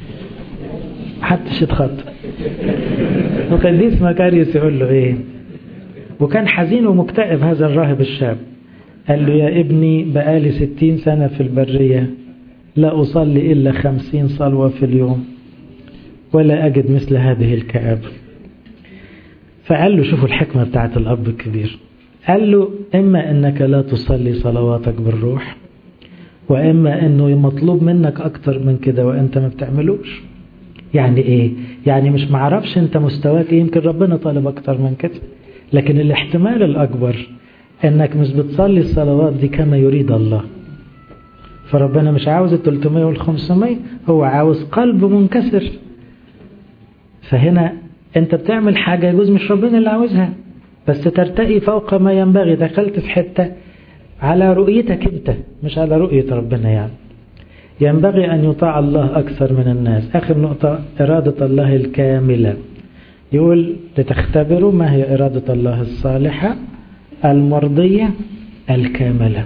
حتى يتخط وقديس مكاريوس يقول له إيه وكان حزين ومكتئب هذا الراهب الشاب قال له يا ابني بقالي ستين سنة في البرية لا أصلي إلا خمسين صلوة في اليوم ولا أجد مثل هذه الكآبة فقال له شوفوا الحكمة بتاعت الأب الكبير قال له إما أنك لا تصلي صلواتك بالروح وإما أنه مطلوب منك أكتر من كده وأنت ما بتعملوش يعني إيه؟ يعني مش معرفش أنت مستواك إيه يمكن ربنا طالب أكتر من كده لكن الاحتمال الأكبر أنك مش بتصلي الصلوات دي كما يريد الله فربنا مش عاوز ال 300 وال 500 هو عاوز قلب منكسر فهنا انت بتعمل حاجة يجوز مش ربنا اللي عاوزها بس ترتقي فوق ما ينبغي دخلت في حتة على رؤيتك انت مش على رؤية ربنا يعني ينبغي أن يطاع الله أكثر من الناس آخر نقطة إرادة الله الكاملة يقول لتختبروا ما هي إرادة الله الصالحة المرضية الكاملة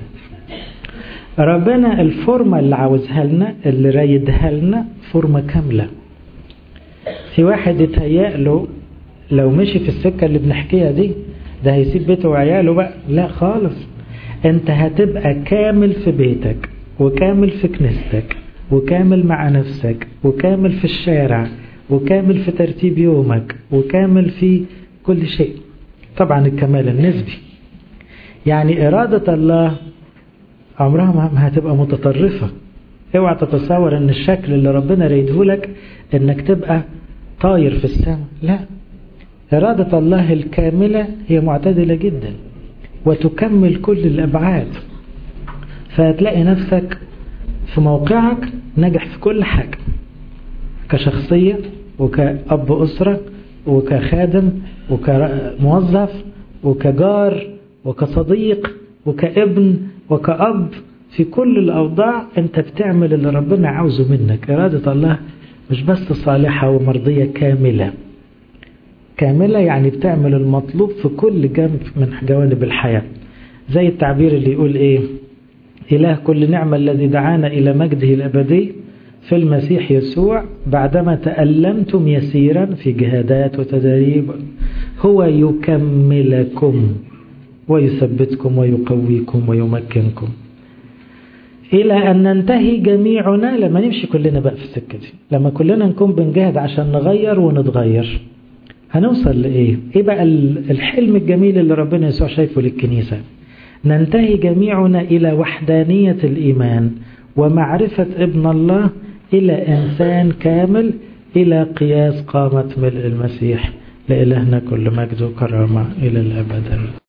ربنا الفورمة اللي عاوزها لنا اللي رايدها لنا فورمة كاملة في واحد يتهيأ له لو مشي في السكة اللي بنحكيها دي ده هيسيب بيته وعياله بقى لا خالص انت هتبقى كامل في بيتك وكامل في كنيستك وكامل مع نفسك وكامل في الشارع وكامل في ترتيب يومك وكامل في كل شيء طبعا الكمال النسبي يعني إرادة الله عمرها ما هتبقى متطرفة اوعى تتصور ان الشكل اللي ربنا رايده لك انك تبقى طاير في السماء لا إرادة الله الكاملة هي معتدلة جدا وتكمل كل الأبعاد فهتلاقي نفسك في موقعك نجح في كل حاجة كشخصية وكأب أسرة وكخادم وكموظف وكجار وكصديق وكابن وكأب في كل الأوضاع أنت بتعمل اللي ربنا عاوزه منك إرادة الله مش بس صالحة ومرضية كاملة كاملة يعني بتعمل المطلوب في كل جانب من جوانب الحياة زي التعبير اللي يقول إيه إله كل نعمة الذي دعانا إلى مجده الأبدي في المسيح يسوع بعدما تألمتم يسيرا في جهادات وتدريب هو يكملكم ويثبتكم ويقويكم ويمكنكم إلى أن ننتهي جميعنا لما نمشي كلنا بقى في السكة دي لما كلنا نكون بنجاهد عشان نغير ونتغير هنوصل لإيه إيه بقى الحلم الجميل اللي ربنا يسوع شايفه للكنيسة ننتهي جميعنا إلى وحدانية الإيمان ومعرفة ابن الله إلى إنسان كامل إلى قياس قامة ملء المسيح لإلهنا كل مجد وكرامة إلى الأبد